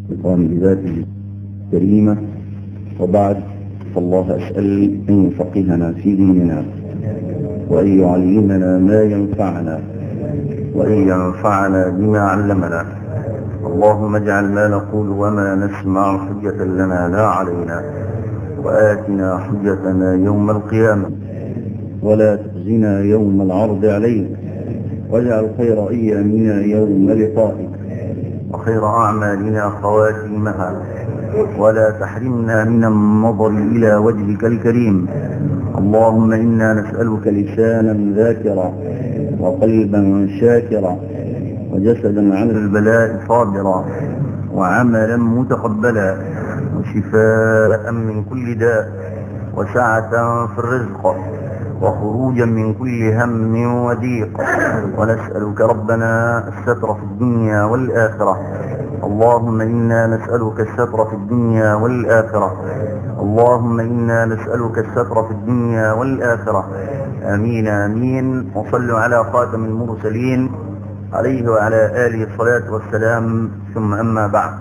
بقام بذاته الكريمة وبعد فالله أسأل أن يفقهنا في ديننا وأن يعلمنا ما ينفعنا وأن ينفعنا بما علمنا اللهم اجعل ما نقول وما نسمع حجة لنا لا علينا وآتنا حجتنا يوم القيامة ولا تخزنا يوم العرض عليك واجعل خير أيامنا يوم لقائك وخير أعمالنا خواتيمها ولا تحرمنا من النظر إلى وجهك الكريم اللهم إنا نسألك لسانا ذاكرا وقلبا شاكرا وجسدا عن البلاء صابرا وعملا متقبلا وشفاء من كل داء وسعة في الرزق وخروجا من كل هم وضيق ونسألك ربنا الستر في الدنيا والآخرة اللهم إنا نسألك الستر في الدنيا والآخرة اللهم إنا نسألك الستر في الدنيا والآخرة آمين آمين وصلوا على خاتم المرسلين عليه وعلى آله الصلاة والسلام ثم أما بعد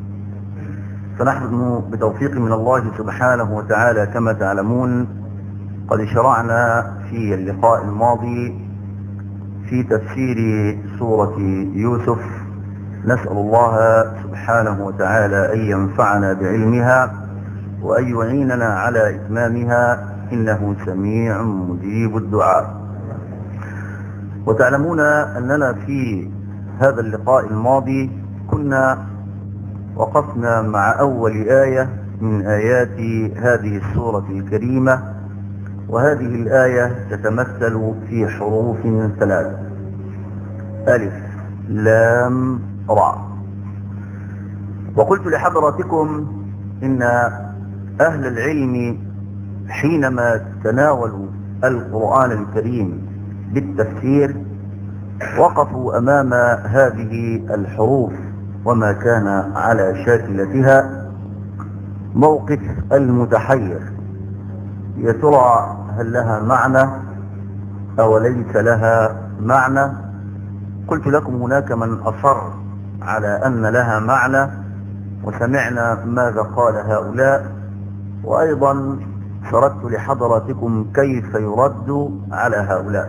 فنحن بتوفيق من الله سبحانه وتعالى كما تعلمون قد شرعنا في اللقاء الماضي في تفسير سورة يوسف نسأل الله سبحانه وتعالى أن ينفعنا بعلمها وأن يعيننا على إتمامها إنه سميع مجيب الدعاء وتعلمون أننا في هذا اللقاء الماضي كنا وقفنا مع أول آية من آيات هذه السورة الكريمة وهذه الآية تتمثل في حروف ثلاث ألف لام راء وقلت لحضراتكم إن أهل العلم حينما تناولوا القرآن الكريم بالتفسير وقفوا أمام هذه الحروف وما كان على شاكلتها موقف المتحير يا ترى هل لها معنى أو ليس لها معنى قلت لكم هناك من أصر على أن لها معنى وسمعنا ماذا قال هؤلاء وأيضا شردت لحضراتكم كيف يرد على هؤلاء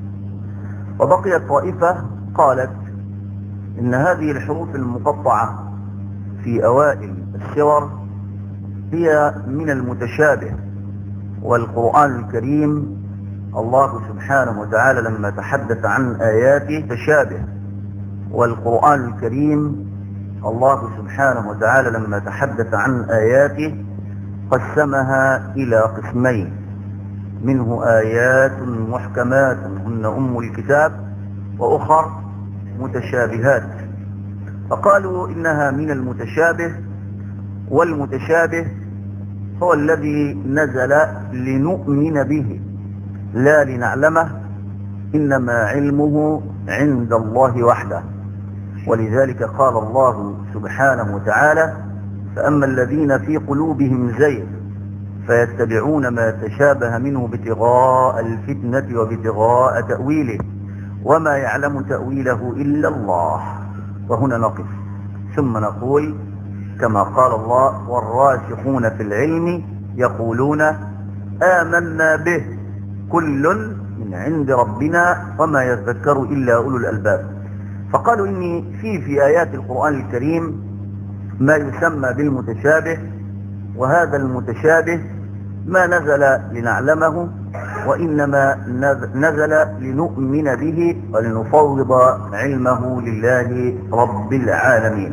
وبقيت طائفة قالت إن هذه الحروف المقطعة في أوائل السور هي من المتشابه والقرآن الكريم الله سبحانه وتعالى لما تحدث عن آياته تشابه والقرآن الكريم الله سبحانه وتعالى لما تحدث عن آياته قسمها إلى قسمين منه آيات محكمات هن أم الكتاب وأخر متشابهات فقالوا إنها من المتشابه والمتشابه هو الذي نزل لنؤمن به لا لنعلمه إنما علمه عند الله وحده ولذلك قال الله سبحانه وتعالى فأما الذين في قلوبهم زيغ فيتبعون ما تشابه منه ابتغاء الفتنة وابتغاء تأويله وما يعلم تأويله إلا الله وهنا نقف ثم نقول كما قال الله والراسخون في العلم يقولون آمنا به كل من عند ربنا وما يذكر إلا أولو الألباب فقالوا إني في في آيات القرآن الكريم ما يسمى بالمتشابه وهذا المتشابه ما نزل لنعلمه وإنما نزل لنؤمن به ولنفوض علمه لله رب العالمين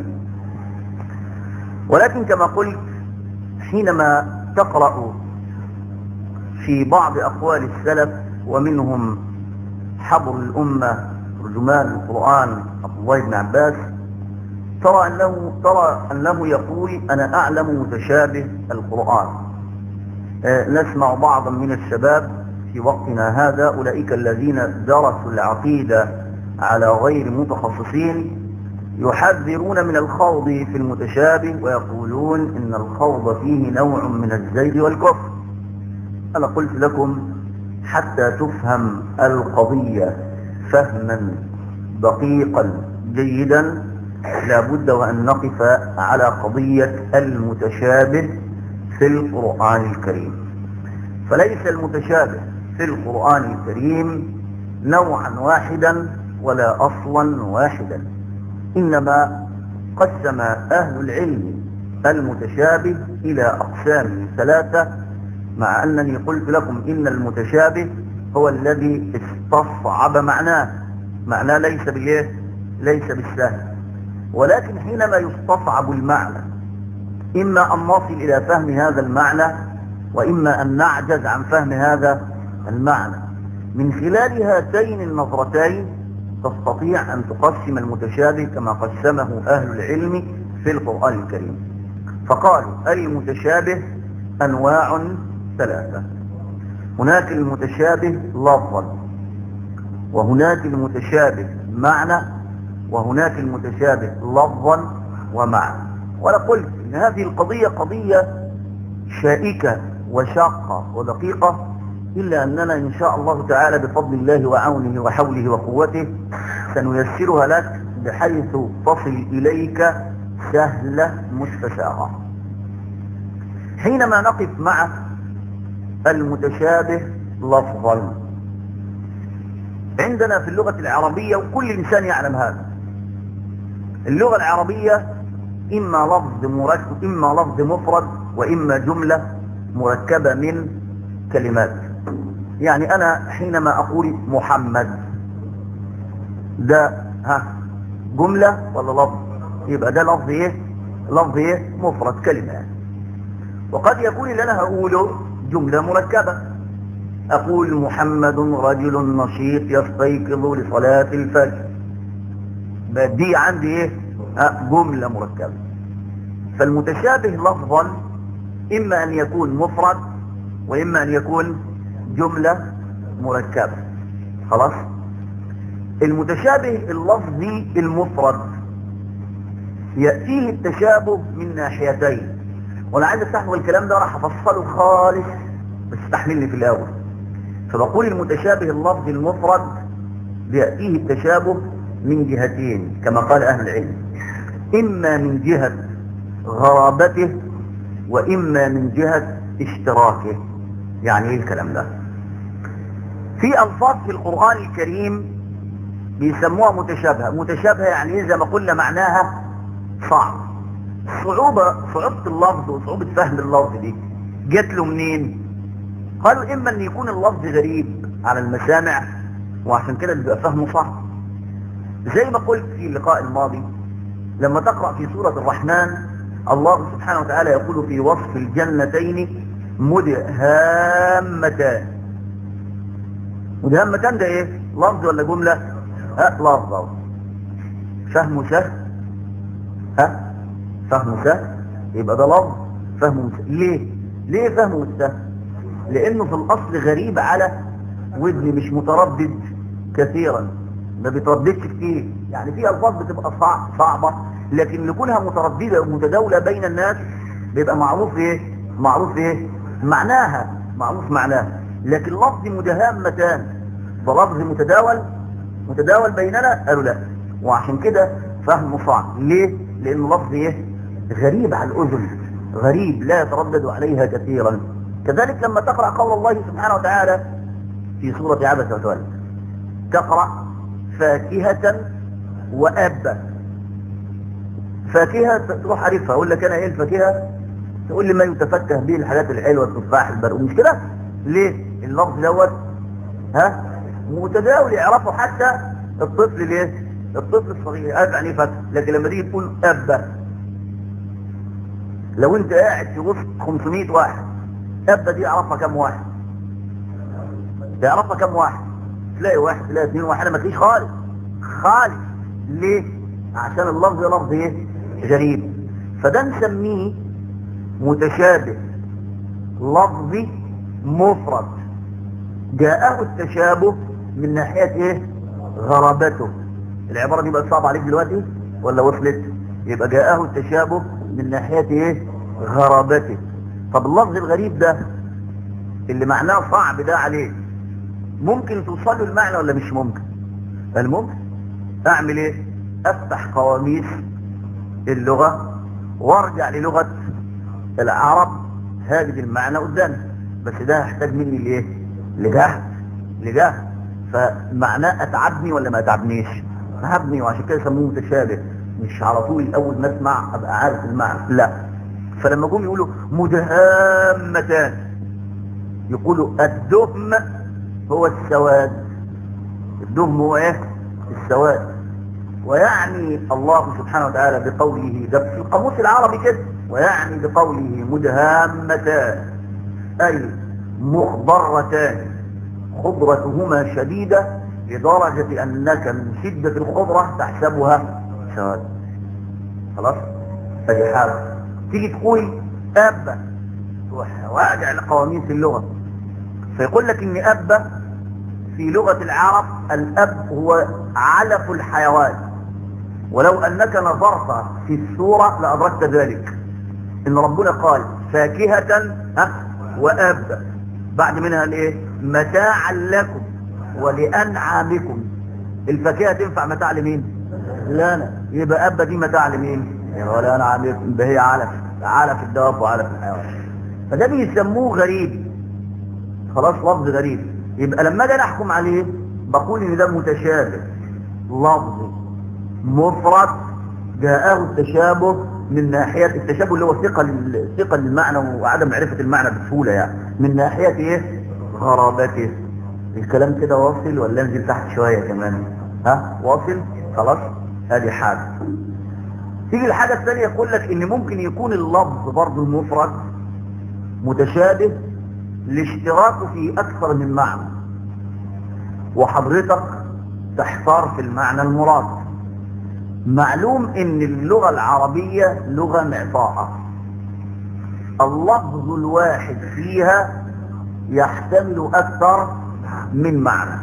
ولكن كما قلت حينما تقرأ في بعض أقوال السلف ومنهم حبر الأمة ترجمان القرآن عبد الله بن عباس ترى أنه, ترى أنه يقول أنا أعلم متشابه القرآن أه نسمع بعضا من الشباب في وقتنا هذا أولئك الذين درسوا العقيدة على غير متخصصين يحذرون من الخوض في المتشابه ويقولون إن الخوض فيه نوع من الزيد والكفر أنا قلت لكم حتى تفهم القضية فهما دقيقا جيدا لابد وأن نقف على قضية المتشابه في القرآن الكريم فليس المتشابه في القرآن الكريم نوعا واحدا ولا أصلا واحدا إنما قسم أهل العلم المتشابه إلى أقسام ثلاثة مع أنني قلت لكم إن المتشابه هو الذي استصعب معناه معناه ليس بالإيه ليس بالسهل ولكن حينما يستصعب المعنى إما أن نصل إلى فهم هذا المعنى وإما أن نعجز عن فهم هذا المعنى من خلال هاتين النظرتين تستطيع أن تقسم المتشابه كما قسمه أهل العلم في القرآن الكريم فقالوا المتشابه أنواع ثلاثة هناك المتشابه لفظا وهناك المتشابه معنى وهناك المتشابه لفظا ومعنى وأنا قلت إن هذه القضية قضية شائكة وشاقة ودقيقة إلا أننا إن شاء الله تعالى بفضل الله وعونه وحوله وقوته سنيسرها لك بحيث تصل إليك سهلة مستساغة حينما نقف مع المتشابه لفظا عندنا في اللغة العربية وكل إنسان يعلم هذا اللغة العربية إما لفظ مركب إما لفظ مفرد وإما جملة مركبة من كلمات يعني أنا حينما أقول محمد ده ها جملة ولا لفظ يبقى ده لفظ إيه لفظ إيه مفرد كلمة وقد يكون اللي أنا هقوله جملة مركبة أقول محمد رجل نشيط يستيقظ لصلاة الفجر دي عندي إيه جملة مركبة فالمتشابه لفظا إما أن يكون مفرد وإما أن يكون جملة مركبة خلاص المتشابه اللفظي المفرد يأتيه التشابه من ناحيتين وانا عايز استحمل الكلام ده راح افصله خالص بس استحملني في الاول فبقول المتشابه اللفظي المفرد بيأتيه التشابه من جهتين كما قال اهل العلم اما من جهة غرابته واما من جهة اشتراكه يعني ايه الكلام ده في الفاظ في القرآن الكريم بيسموها متشابهة متشابهة يعني ايه زي ما قلنا معناها صعب صعوبة صعوبة اللفظ وصعوبة فهم اللفظ دي جت له منين قالوا اما ان يكون اللفظ غريب على المسامع وعشان كده بيبقى فهمه صعب زي ما قلت في اللقاء الماضي لما تقرأ في سورة الرحمن الله سبحانه وتعالى يقول في وصف الجنتين مدهامتان مدهامتان ده ايه لفظ ولا جملة ها لفظ فهمه سهل ها فهمه سهل يبقى ده لفظ فهمه سهل ليه ليه فهمه سهل لانه في الاصل غريب على ودني مش متردد كثيرا ما بيترددش كتير يعني في الفاظ بتبقى صعب صعبة لكن لكونها مترددة ومتداولة بين الناس بيبقى معروف ايه معروف ايه معناها معروف معناها لكن لفظ مدهامتان فلفظ متداول متداول بيننا قالوا لا وعشان كده فهمه صعب ليه لانه لفظ ايه غريب على الاذن غريب لا يتردد عليها كثيرا كذلك لما تقرأ قول الله سبحانه وتعالى في سورة عبس وتولى تقرأ فاكهة وأبا فاكهة تروح عارفها أقول لك أنا إيه الفاكهة تقول لي ما يتفكه به الحاجات الحلوة التفاح البرق مش كده ليه اللفظ دوت ها متداول يعرفه حتى الطفل ليه الطفل الصغير عارف يعني فاكهة لكن لما تيجي تقول أبا لو انت قاعد في وسط 500 واحد أبا دي يعرفها كم واحد يعرفها كم واحد تلاقي واحد تلاقي اثنين واحد ما تلاقيش خالص خالص ليه عشان اللفظ لفظ ايه غريب فده نسميه متشابه لفظي مفرد جاءه التشابه من ناحية ايه غرابته العبارة دي بقت صعبة عليك دلوقتي ولا وصلت يبقى جاءه التشابه من ناحية ايه غرابته طب اللفظ الغريب ده اللي معناه صعب ده عليه ممكن توصل له المعنى ولا مش ممكن قال ممكن اعمل ايه افتح قواميس اللغة وارجع للغة العرب هاجد المعنى قدامي بس ده هيحتاج مني لايه لجهد لجهد فمعناه اتعبني ولا ما اتعبنيش اتعبني وعشان كده سموه متشابه مش على طول اول ما اسمع ابقى عارف المعنى لا فلما جم يقولوا مدهامتان يقولوا الدهم هو السواد الدهم هو ايه السواد ويعني الله سبحانه وتعالى بقوله ده في القاموس العربي كده ويعني بقوله مدهامتان اي مخضرتان خضرتهما شديدة لدرجة انك من شدة الخضرة تحسبها سواد خلاص ادي حاجة تيجي تقول ابا تروح واجع لقواميس اللغة فيقول لك ان ابا في لغة العرب الاب هو علف الحيوان ولو انك نظرت في السورة لادركت ذلك ان ربنا قال فاكهة ها واب بعد منها الايه متاعا لكم ولانعامكم الفاكهة تنفع متاع لمين لا لا يبقى اب دي متاع لمين ولا انعامكم ده هي علف علف الدواب وعلف الحيوان فده بيسموه غريب خلاص لفظ غريب يبقى لما اجي احكم عليه بقول ان ده متشابه لفظ مفرد جاءه التشابه من ناحية التشابه اللي هو ثقة ثقة للمعنى وعدم معرفة المعنى بسهولة يعني من ناحية ايه غرابته الكلام كده واصل ولا انزل تحت شوية كمان ها واصل خلاص ادي حاجة تيجي الحاجة الثانية يقول لك ان ممكن يكون اللفظ برضه المفرد متشابه لاشتراكه في اكثر من معنى وحضرتك تحتار في المعنى المراد معلوم ان اللغة العربية لغة معطاءة اللفظ الواحد فيها يحتمل اكثر من معنى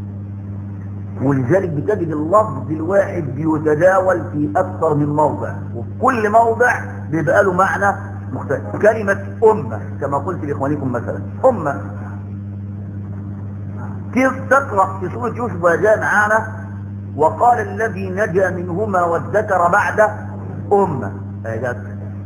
ولذلك بتجد اللفظ الواحد بيتداول في اكثر من موضع وفي كل موضع بيبقى له معنى مختلف كلمة أمة كما قلت لإخوانكم مثلا أمة كيف تقرأ في سورة يوسف وجاء معانا وقال الذي نجا منهما وادكر بعد أمة أجت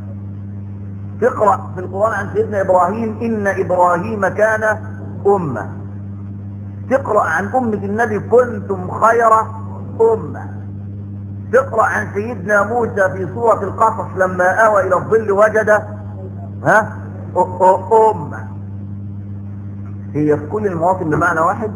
تقرأ في القرآن عن سيدنا إبراهيم إن إبراهيم كان أمة تقرأ عن أمة النبي كنتم خير أمة تقرأ عن سيدنا موسى في سورة القصص لما آوى إلى الظل وجد ها أمة هي في كل المواطن بمعنى واحد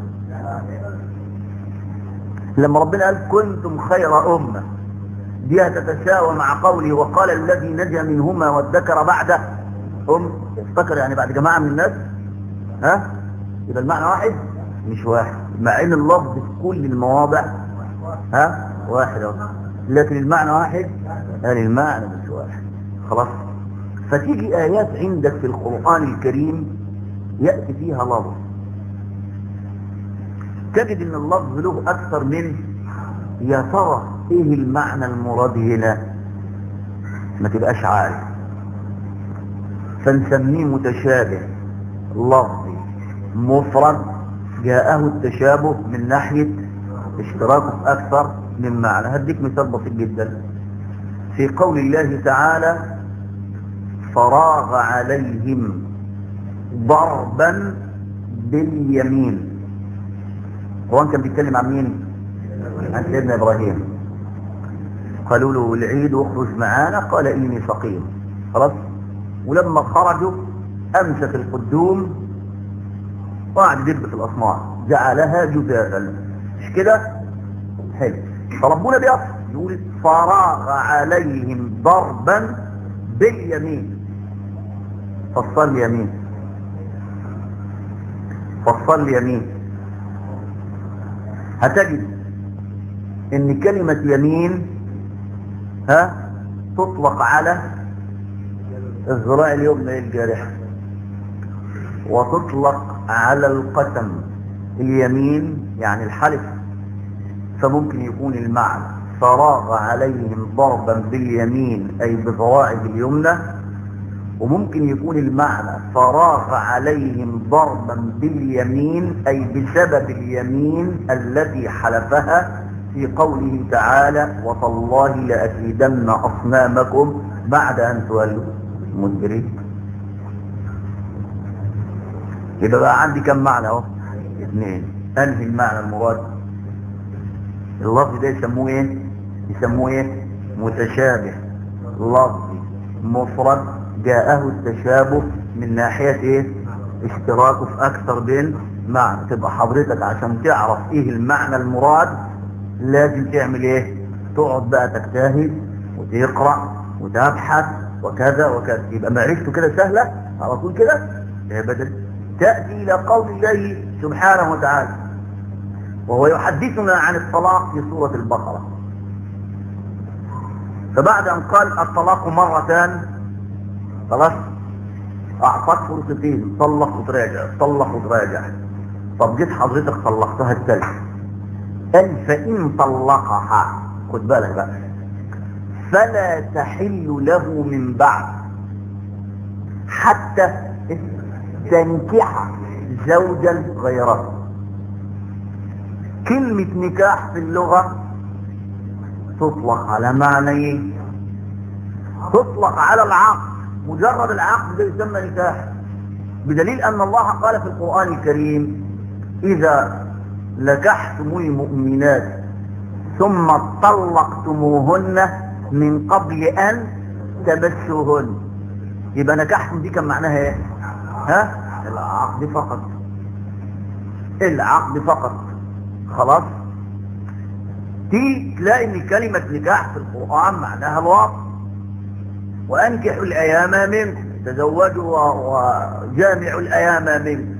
لما ربنا قال كنتم خير أمة دي هتتساوى مع قوله وقال الذي نجا منهما وادكر بعد أم افتكر يعني بعد جماعة من الناس ها يبقى المعنى واحد مش واحد مع ان اللفظ في كل المواضع ها واحد أصلا. لكن المعنى واحد يعني المعنى مش واحد خلاص فتيجي آيات عندك في القرآن الكريم يأتي فيها لفظ تجد ان اللفظ له اكثر من يا ترى ايه المعنى المراد هنا ما تبقاش عارف فنسميه متشابه لفظي مفرد جاءه التشابه من ناحية اشتراكه في اكثر من معنى هديك مثال بسيط جدا في قول الله تعالى فراغ عليهم ضربا باليمين القرآن كان بيتكلم عن مين عن سيدنا إبراهيم قالوا له العيد واخرج معانا قال إني سقيم خلاص ولما خرجوا أمسك القدوم وقعد يدب في الأصنام جعلها جذاذا مش كده حلو فربنا بيصف يقول فراغ عليهم ضربا باليمين فصل يمين فصل يمين هتجد ان كلمة يمين ها تطلق على الذراع اليمنى الجارحة وتطلق على القسم اليمين يعني الحلف فممكن يكون المعنى فراغ عليهم ضربا باليمين اي بذراعه اليمنى وممكن يكون المعنى فراغ عليهم ضربا باليمين أي بسبب اليمين التي حلفها في قوله تعالى وتالله لأكيدن أصنامكم بعد أن تولوا مدبرين يبقى بقى عندي كم معنى اهو اثنين انهي المعنى المراد اللفظ ده يسموه ايه يسموه ايه متشابه لفظي مفرد جاءه التشابه من ناحية ايه اشتراكه في اكثر من معنى تبقى حضرتك عشان تعرف ايه المعنى المراد لازم تعمل ايه تقعد بقى تجتهد وتقرأ وتبحث وكذا وكذا يبقى معرفته كده سهلة على طول كده بدل تأتي إلى قول الله سبحانه وتعالى وهو يحدثنا عن الطلاق في سورة البقرة فبعد أن قال الطلاق مرتان خلاص أعطاك فرصتين طلق وتراجع طلق وتراجع طب جيت حضرتك طلقتها الثالث قال فإن طلقها خد بالك بقى فلا تحل له من بعد حتى تنكح زوجا غيره كلمة نكاح في اللغة تطلق على معنيين تطلق على العقد مجرد العقد ده يسمى نكاح بدليل أن الله قال في القرآن الكريم إذا نكحتم المؤمنات ثم طلقتموهن من قبل أن تمسوهن يبقى نكحتم دي كان معناها ايه ها العقد فقط العقد فقط خلاص تيجي تلاقي ان كلمة نكاح في القرآن معناها الوقت وانكحوا الايام منكم تزوجوا وجامعوا الايام منكم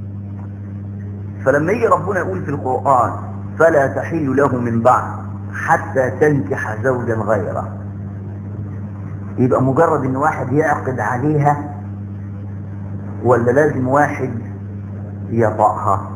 فلما يجي ربنا يقول في القرآن فلا تحل له من بعد حتى تنكح زوجا غيره يبقى مجرد ان واحد يعقد عليها ولا لازم واحد يطأها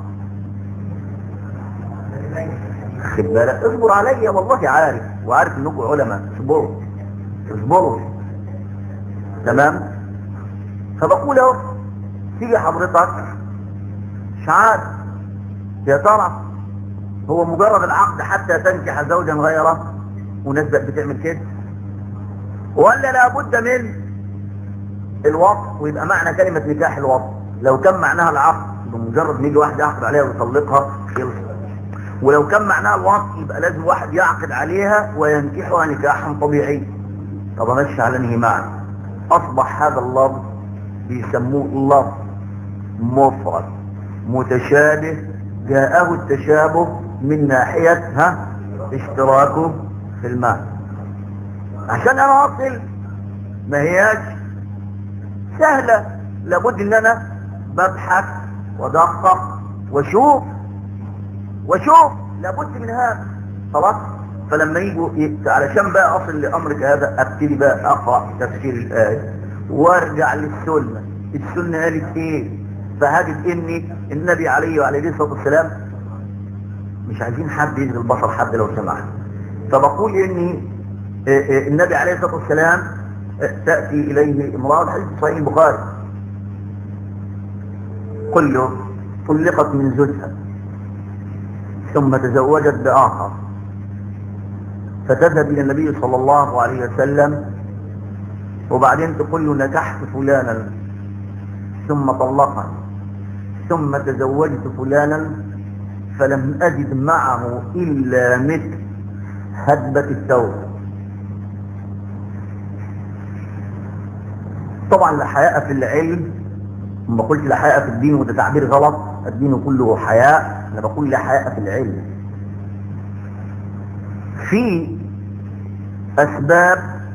خد بالك اصبر عليا والله عارف وعارف انكم علماء اصبروا اصبروا تمام فبقول اهو تيجي حضرتك مش عارف يا ترى هو مجرد العقد حتى تنكح زوجا غيره وناس بقت بتعمل كده ولا لابد من الوقت ويبقى معنى كلمة نكاح الوقت لو كان معناها العقد بمجرد ما يجي واحد يعقد عليها ويطلقها خلص ولو كان معناها الوقت يبقى لازم واحد يعقد عليها وينكحها نكاحا طبيعي طب امشي على انهي معنى اصبح هذا اللفظ بيسموه لفظ مفرد متشابه جاءه التشابه من ناحية ها اشتراكه في المعنى عشان انا اصل ما هياش سهلة لابد ان انا ببحث ودقق واشوف واشوف لابد من هذا خلاص فلما يجوا علشان بقى اصل لامرك هذا ابتدي بقى اقرا تفسير الايه وارجع للسنه السنه قالت ايه فهجد اني النبي عليه وعليه الصلاه والسلام مش عايزين حد يشغل بصر حد لو سمحت فبقول اني النبي عليه الصلاه والسلام تاتي اليه امراه حديث صحيح البخاري قل له طلقت من زوجها ثم تزوجت بآخر فتذهب إلى النبي صلى الله عليه وسلم وبعدين تقول له نكحت فلانا ثم طلقني ثم تزوجت فلانا فلم أجد معه إلا مثل هدبة الثوب طبعا لا حياء في العلم ما قلت لا حياء في الدين وده تعبير غلط الدين كله حياء انا بقول لا حياء في العلم في اسباب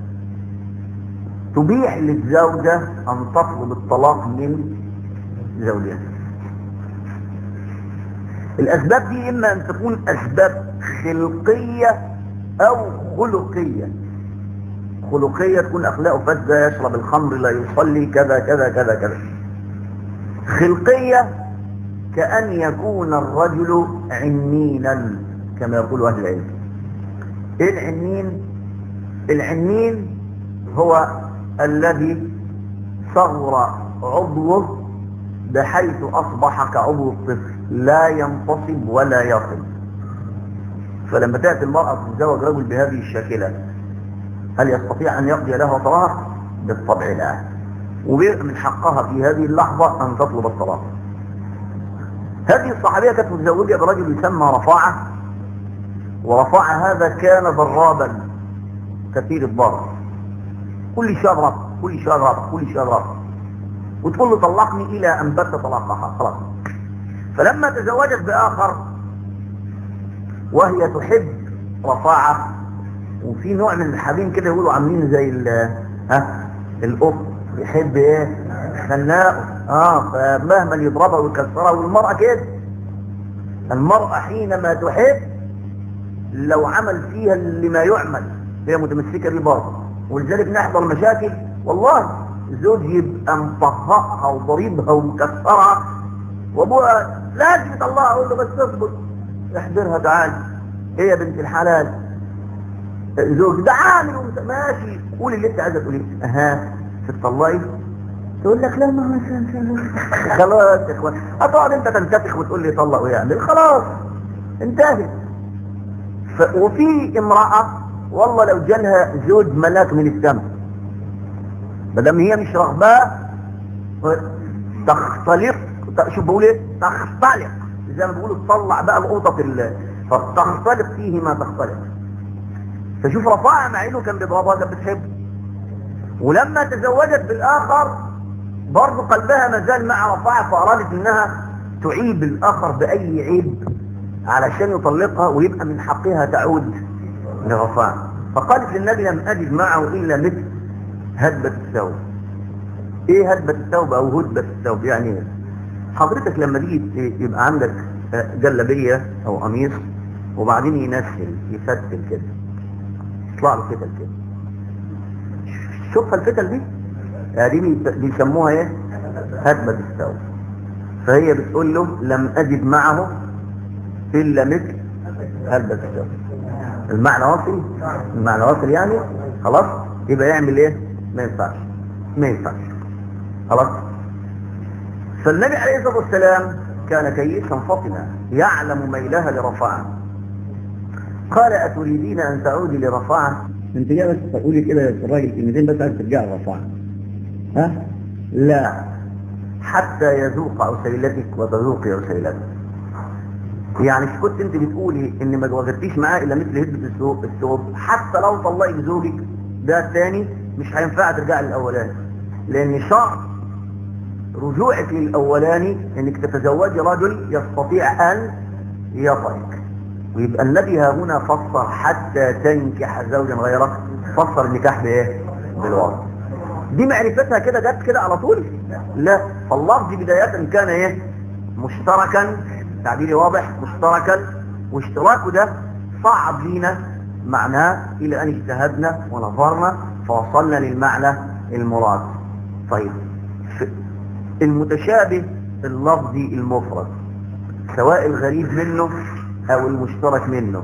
تبيح للزوجة ان تطلب الطلاق من زوجها الاسباب دي اما ان تكون اسباب خلقية او خلقية خلقية تكون اخلاقه فاسدة يشرب الخمر لا يصلي كذا كذا كذا كذا خلقية كأن يكون الرجل عنينا كما يقول أهل العلم إيه العنين العنين هو الذي صغر عضوه بحيث أصبح كعضو الطفل لا ينتصب ولا يصل فلما تأتي المرأة تتزوج رجل بهذه الشاكلة هل يستطيع أن يقضي لها طلاق؟ بالطبع لا وبيبقى من حقها في هذه اللحظة أن تطلب الطلاق هذه الصحابية كانت متزوجة برجل يسمى رفاعة ورفاعة هذا كان ضرابا كثير الضرب كل شهر رفع كل شهر رفع كل شهر رفع وتقول له طلقني إلى أن بت طلاقها خلاص فلما تزوجت بآخر وهي تحب رفاعة وفي نوع من الحبيب كده يقولوا عاملين زي ال ها القط يحب ايه خناقه اه فمهما يضربها ويكسرها والمرأة كده المرأة حينما تحب لو عمل فيها اللي ما يعمل هي متمسكة بيه برضه ولذلك نحضر مشاكل والله زوج يبقى مطهقها وضريبها ومكسرها وابوها لازم يطلعها اقول له بس اصبر احضرها تعال ايه يا بنت الحلال زوج ده عامل ومت... ماشي قولي اللي انت عايزه تقوليه اها تطلعي تقول لك لا ما خلاص يا اخوان هتقعد انت تنتفخ وتقول لي طلق ويعمل خلاص انتهت ف... وفي امرأة والله لو جالها زوج ملاك من السماء ما دام هي مش رغباه تختلق شوف بقول ايه تختلق زي ما بيقولوا تطلع بقى القطط ال... فتختلق فيه ما تختلق فشوف رفاعة مع انه كان بيضربها كانت بتحبه ولما تزوجت بالاخر برضه قلبها ما زال مع رفاعة فارادت انها تعيب الاخر باي عيب علشان يطلقها ويبقى من حقها تعود لرفاعة فقالت للنبي لم اجد معه الا مثل هدبة الثوب ايه هدبة الثوب او هدبة الثوب يعني ايه حضرتك لما تيجي يبقى عندك جلبية او قميص وبعدين ينسل يفتل كده يطلع له فتل كده شوفها الفتل دي دي بيسموها ايه هدبة الثوب فهي بتقول له لم اجد معه الا مثل هدبة الثوب المعنى واصل المعنى واصل يعني خلاص يبقى يعمل ايه ما ينفعش ما ينفعش خلاص فالنبي عليه الصلاة والسلام كان كيسا فطنا يعلم ميلها لرفاعة قال أتريدين أن تعودي لرفاعة انت جاي بس تقولي كده الراجل كلمتين بس عايز ترجع لرفاعة ها لا حتى يذوق عسيلتك وتذوقي عسيلتك يعني مش كنت انت بتقولي ان ما وجدتيش معاه الا مثل هدبة الثوب الثوب حتى لو طلقك زوجك ده الثاني مش هينفع ترجع للاولاني لان شرط رجوعك للاولاني انك تتزوجي رجل يستطيع ان يطئك ويبقى النبي ها هنا فسر حتى تنكح زوجا غيرك فسر النكاح بايه بالوضع دي معرفتها كده جت كده على طول لا فاللفظ بداية كان ايه مشتركا تعبيري واضح مشتركا واشتراكه ده صعب لينا معناه الى ان اجتهدنا ونظرنا فوصلنا للمعنى المراد طيب المتشابه اللفظي المفرد سواء الغريب منه او المشترك منه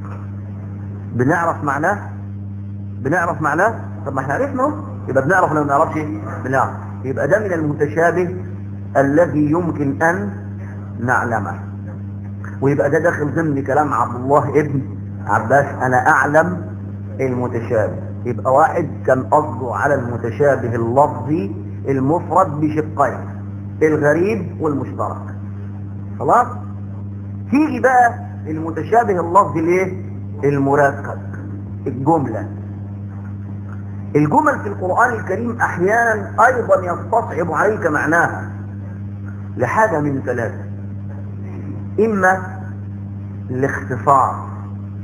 بنعرف معناه بنعرف معناه طب ما احنا عرفنا يبقى بنعرف لو ما نعرفش بنعرف يبقى ده من المتشابه الذي يمكن ان نعلمه ويبقى ده داخل ضمن كلام عبد الله ابن عباس انا اعلم المتشابه يبقى واحد كان قصده على المتشابه اللفظي المفرد بشقين الغريب والمشترك خلاص تيجي بقى المتشابه اللفظي الايه المركب الجملة الجمل في القرآن الكريم احيانا ايضا يستصعب عليك معناها لحاجة من ثلاثة اما الاختصار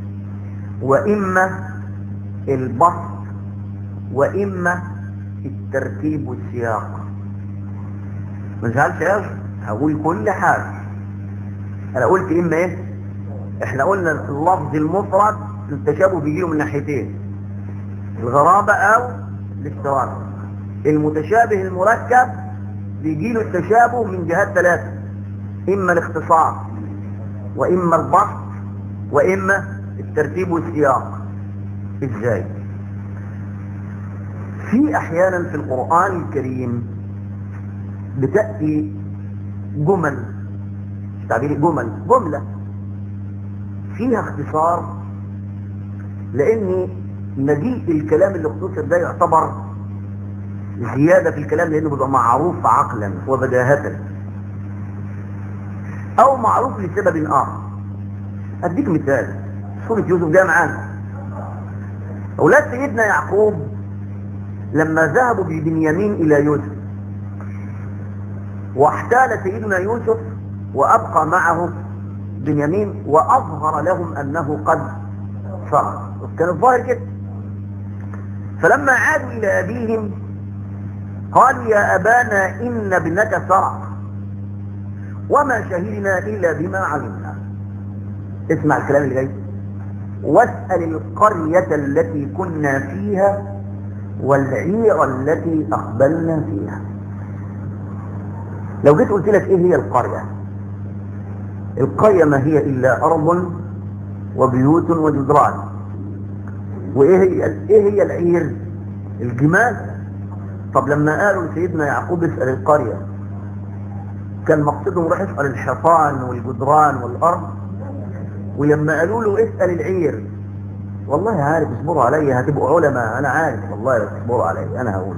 واما البسط واما الترتيب والسياق ما تزعلش يا هقول كل حاجة انا قلت اما ايه احنا قلنا اللفظ المفرد التشابه بيجيله من ناحيتين الغرابة او الاشتراك المتشابه المركب بيجيله التشابه من جهات ثلاثة اما الاختصار واما البسط واما الترتيب والسياق ازاي في احيانا في القرآن الكريم بتأتي جمل تعبير جمل جملة فيها اختصار لان مجيء الكلام اللي اختصر ده يعتبر زيادة في الكلام لانه بيبقى معروف عقلا وبداهة او معروف لسبب اخر اديك مثال سورة يوسف جاء معانا اولاد سيدنا يعقوب لما ذهبوا ببنيامين الى يوسف واحتال سيدنا يوسف وابقى معه بنيامين واظهر لهم انه قد سرق كان الظاهر كده فلما عادوا الى ابيهم قالوا يا ابانا ان ابنك سرق وما شهدنا الا بما علمنا اسمع الكلام اللي جاي واسال القريه التي كنا فيها والعير التي اقبلنا فيها لو جيت قلت لك ايه هي القريه القريه ما هي الا ارض وبيوت وجدران وايه هي ايه هي العير الجمال طب لما قالوا لسيدنا يعقوب اسال القريه كان مقصدهم راح يسال الحصان والجدران والارض ولما قالوا له اسال العير والله عارف اصبروا عليا هتبقوا علماء انا عارف والله اصبروا عليا انا هقوله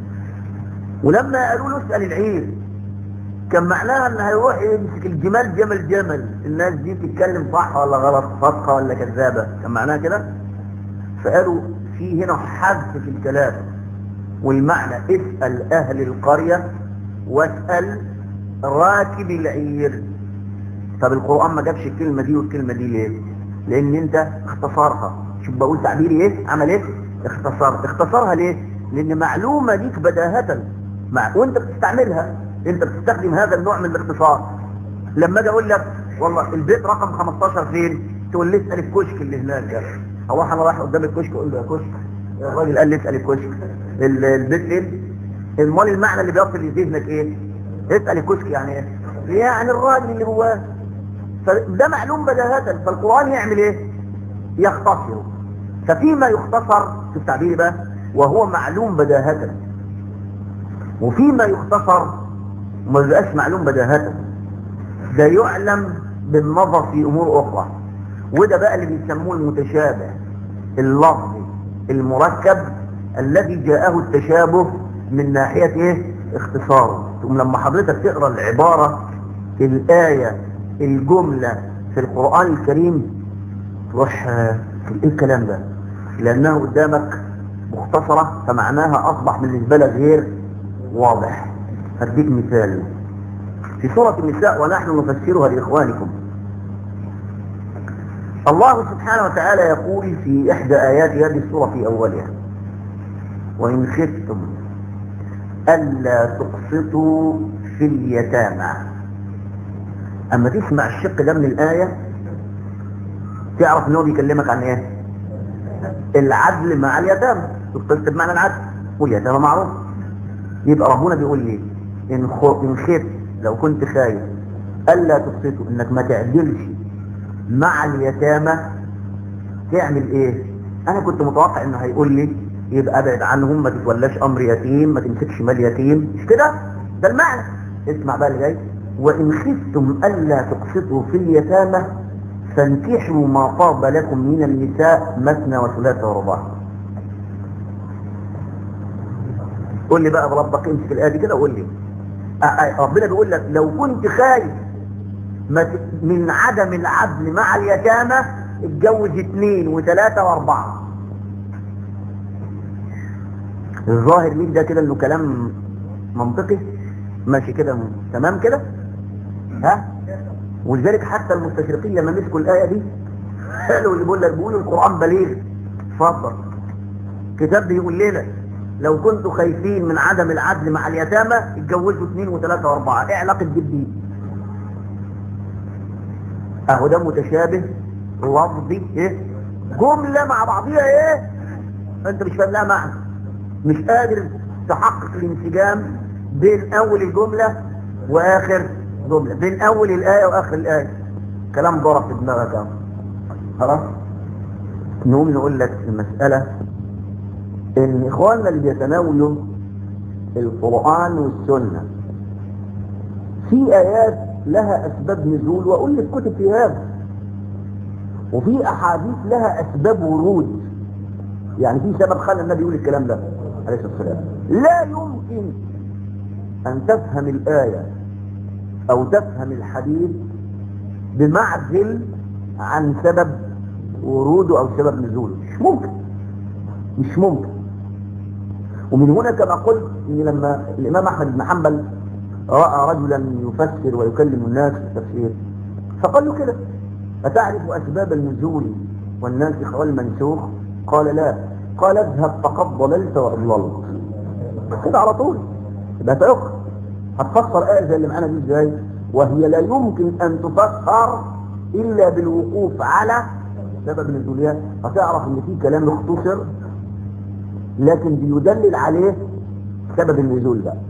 ولما قالوا له اسال العير كان معناها ان هيروح يمسك الجمال جمل جمل الناس دي تتكلم صح ولا غلط صادقه ولا كذابه كان معناها كده فقالوا في هنا حذف في الكلام والمعنى اسال اهل القريه واسال راكب العير طب القران ما جابش الكلمه دي والكلمه دي ليه لان انت اختصرها شوف بقول تعبيري ايه عمل ايه اختصر اختصرها ليه لان معلومه ليك بداهه مع وانت بتستعملها انت بتستخدم هذا النوع من الاختصار لما اجي اقول لك والله البيت رقم 15 فين تقول لي اسال الكشك اللي هناك ده هو انا رايح قدام الكشك اقول له يا كشك الراجل قال لي اسال الكشك ال- البيت فين امال المعنى اللي بيصل لذهنك ايه اسال الكشك يعني ايه يعني الراجل اللي جواه فده معلوم بداهة فالقرآن يعمل ايه يختصر ففيما يختصر في التعبير بقى وهو معلوم بداهة وفيما يختصر وما بيبقاش معلوم بداهة ده يعلم بالنظر في امور اخرى وده بقى اللي بيسموه المتشابه اللفظي المركب الذي جاءه التشابه من ناحية ايه اختصاره ثم لما حضرتك تقرا العبارة الآية الجملة في القرآن الكريم تروح آه، ايه الكلام ده لأنها قدامك مختصرة فمعناها أصبح بالنسبة لك غير واضح هديك مثال في سورة النساء ونحن نفسرها لإخوانكم الله سبحانه وتعالى يقول في إحدى آيات هذه السورة في أولها وإن خفتم ألا تقسطوا في اليتامى أما تسمع الشق ده من الآية تعرف إن هو بيكلمك عن إيه العدل مع اليتامى تقسط بمعنى العدل واليتامى معروف يبقى ربنا بيقول لي إن خو... إن خفت لو كنت خايف ألا تقسطوا إنك ما تعدلش مع اليتامى تعمل إيه أنا كنت متوقع إنه هيقول لي يبقى ابعد عنهم ما تتولاش امر يتيم ما تمسكش مال يتيم مش كده ده المعنى اسمع بقى اللي جاي وان خفتم الا تقسطوا في اليتامى فانكحوا ما طاب لكم من النساء مثنى وثلاث ورباع قول لي بقى بربك امسك الايه دي كده وقول لي أ- أ- ربنا بيقول لك لو كنت خايف ما ت- من عدم العدل مع اليتامى اتجوز اثنين وثلاثة واربعة الظاهر ليك ده كده انه كلام منطقي ماشي كده م- تمام كده ها ولذلك حتى المستشرقين لما مسكوا الآية دي قالوا اللي بيقول لك بيقولوا القرآن بليغ اتفضل كتاب بيقول لنا لو كنتوا خايفين من عدم العدل مع اليتامى اتجوزوا اثنين وثلاثة واربعة ايه علاقة دي بدي اهو ده متشابه لفظي ايه جملة مع بعضيها ايه انت مش فاهم لها معنى مش قادر تحقق الانسجام بين اول الجملة واخر جملة بين اول الاية واخر الاية كلام ضرب في دماغك اهو خلاص نقوم نقول لك المسألة ان اخواننا اللي بيتناولوا القرآن والسنة في ايات لها اسباب نزول واقول لك كتب في هذا وفي احاديث لها اسباب ورود يعني في سبب خلى النبي يقول الكلام ده عليه الصلاه والسلام لا يمكن ان تفهم الايه او تفهم الحديث بمعزل عن سبب وروده او سبب نزوله مش ممكن مش ممكن ومن هنا كما قلت ان لما الامام احمد بن حنبل راى رجلا يفسر ويكلم الناس في التفسير فقال له كده أتعرف أسباب النزول والناسخ والمنسوخ قال لا قال اذهب فقد ضللت وأضللت كده على طول يبقى تأخر هتفسر آية زي اللي معانا دي ازاي وهي لا يمكن أن تفسر إلا بالوقوف على سبب نزولها هتعرف إن في كلام اختصر لكن بيدلل عليه سبب النزول ده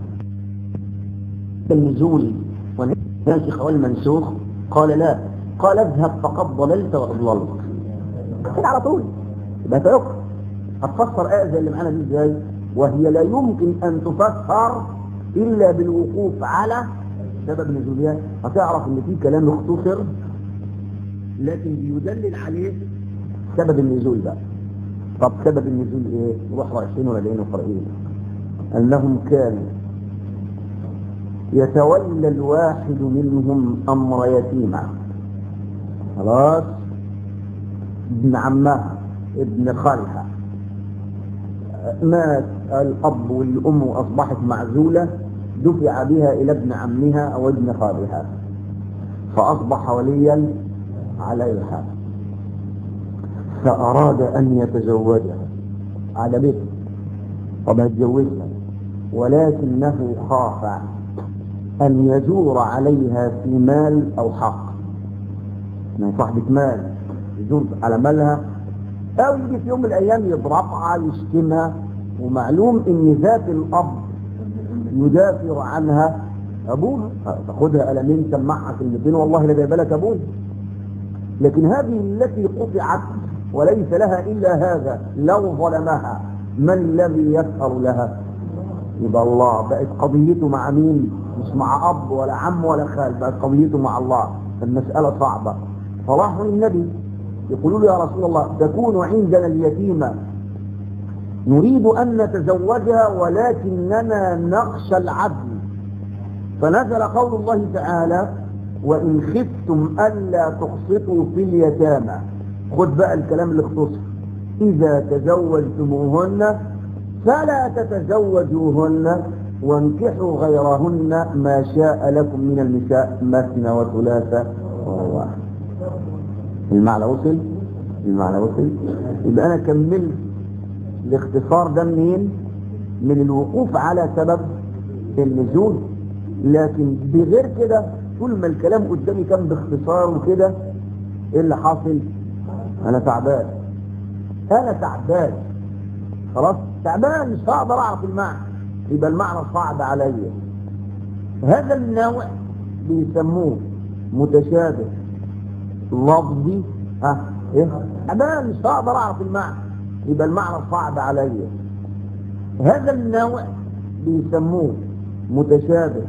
النزول والناسخ والمنسوخ قال لا قال اذهب فقد ضللت واضللت كده على طول يبقى تأخر هتفسر آية زي اللي معانا دي ازاي وهي لا يمكن أن تفسر إلا بالوقوف على سبب نزولها هتعرف إن في كلام اختصر لكن بيدلل عليه سبب النزول ده طب سبب النزول ايه؟ نروح رايحين ولا جايين وقارئين أنهم كانوا يتولى الواحد منهم أمر يتيمة خلاص ابن عمها ابن خالها مات الأب والأم وأصبحت معزولة دفع بها إلى ابن عمها أو ابن خالها فأصبح وليا عليها فأراد أن يتزوجها على بيته طب هتجوزها ولكنه خاف أن يجور عليها في مال أو حق من صاحبة مال يجور على مالها أو يجي في يوم من الأيام يضربها يشتمها ومعلوم إن ذات الأب يدافع عنها أبوها تاخدها قلمين سمعها كلمتين والله لا جايبه لك أبوها لكن هذه التي قطعت وليس لها إلا هذا لو ظلمها ما الذي يسهر لها يبقى الله بقت قضيته مع مين مش مع أب ولا عم ولا خال بقت قضيته مع الله المسألة صعبة فراحوا للنبي يقولوا له يا رسول الله تكون عندنا اليتيمة نريد أن نتزوجها ولكننا نخشى العدل فنزل قول الله تعالى وإن خفتم ألا تقسطوا في اليتامى خد بقى الكلام اللي اختصر إذا تزوجتموهن فلا تتزوجوهن وانكحوا غيرهن ما شاء لكم من النساء مثنى وثلاثة ورباع المعنى وصل المعنى وصل يبقى أنا كملت الاختصار ده منين من الوقوف على سبب النزول لكن بغير كده طول ما الكلام قدامي كان باختصار وكده ايه اللي حاصل انا تعبان انا تعبان خلاص تعبان مش هقدر اعرف المعنى يبقى المعنى صعب عليا هذا النوع بيسموه متشابه لفظي ها ايه تعبان مش هقدر اعرف المعنى يبقى المعنى صعب عليا هذا النوع بيسموه متشابه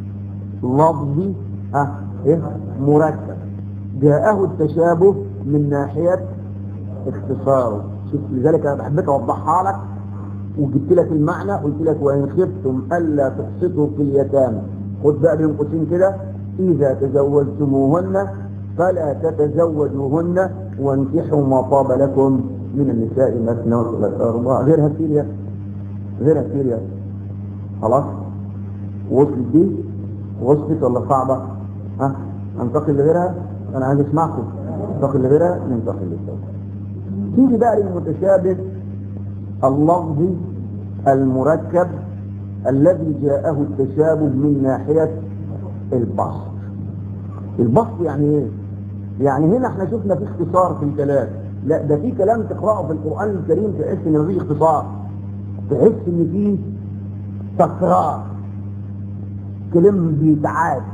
لفظي ها ايه مركب جاءه التشابه من ناحية اختصاره شوف لذلك انا بحبك اوضحها لك وجبت لك المعنى قلت لك وان خفتم الا تقسطوا في اليتامى خد بقى بين قوسين كده اذا تزوجتموهن فلا تتزوجوهن وانكحوا ما طاب لكم من النساء مثنى وثلاثة أربعة غيرها كتير يا غيرها كتير يا خلاص وصلت دي وصلت ولا صعبة ها انتقل لغيرها انا عايز اسمعكم انتقل لغيرها ننتقل للثاني تيجي بقى للمتشابه اللفظي المركب الذي جاءه التشابه من ناحية البسط البسط يعني ايه يعني هنا احنا شفنا في اختصار في الكلام لا ده في كلام تقرأه في القرآن الكريم تحس ان مفيش اختصار تحس ان فيه تكرار كلام بيتعاد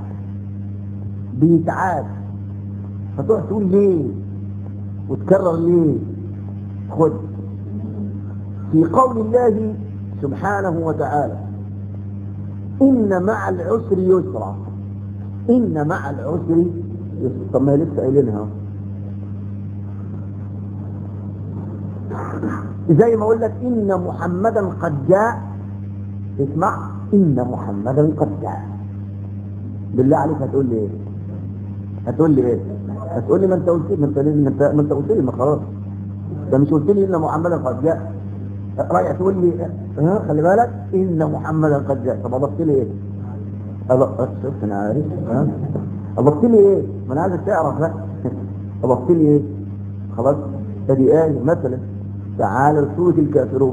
بيتعاد فتقعد تقول ليه وتكرر ليه خد في قول الله سبحانه وتعالى إن مع العسر يسرا إن مع العسر يسرا طب ما هي لسه قايلينها زي ما اقول لك ان محمدا قد جاء اسمع ان محمدا قد جاء بالله عليك هتقول لي ايه هتقول لي ايه هتقول لي ما انت قلت لي ما انت ما انت ما انت قلت لي ما خلاص ده مش قلت لي ان محمدا قد جاء رايح تقول لي ها خلي بالك ان محمدا قد جاء طب اضفت لي ايه أض- شفت انا عارف ها اضفت لي ايه ما انا عايزك تعرف بقى اضفت لي ايه خلاص ادي ايه مثلا تعالى سوره الكافرون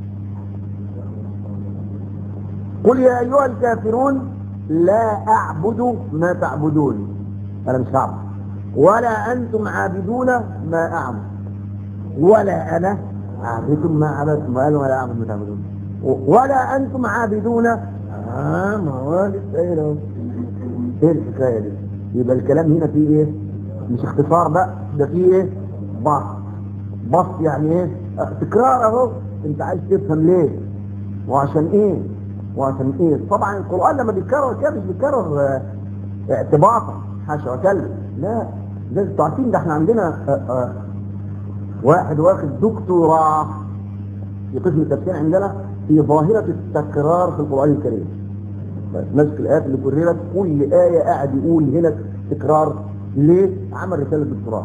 قل يا ايها الكافرون لا اعبد ما تعبدون انا مش هعبد ولا انتم عابدون ما اعبد ولا انا عابد ما عبدتم قالوا ولا اعبد ما تعبدون ولا انتم عابدون اه ما هو لسه ايه لو ايه الحكايه دي يبقى الكلام هنا فيه ايه مش اختصار بقى ده فيه ايه بسط بسط يعني ايه اه، تكرار اهو انت عايز تفهم ليه وعشان ايه وعشان ايه طبعا القران لما بيتكرر كده مش بيتكرر اه، اعتباطا حاشا وكلا لا ده انتوا عارفين ده احنا عندنا اه، اه، واحد واخد دكتوراه في قسم التفسير عندنا في ظاهرة التكرار في القرآن الكريم ماسك الآيات اللي كررت كل آية قاعد يقول هنا تكرار ليه؟ عمل رسالة دكتوراه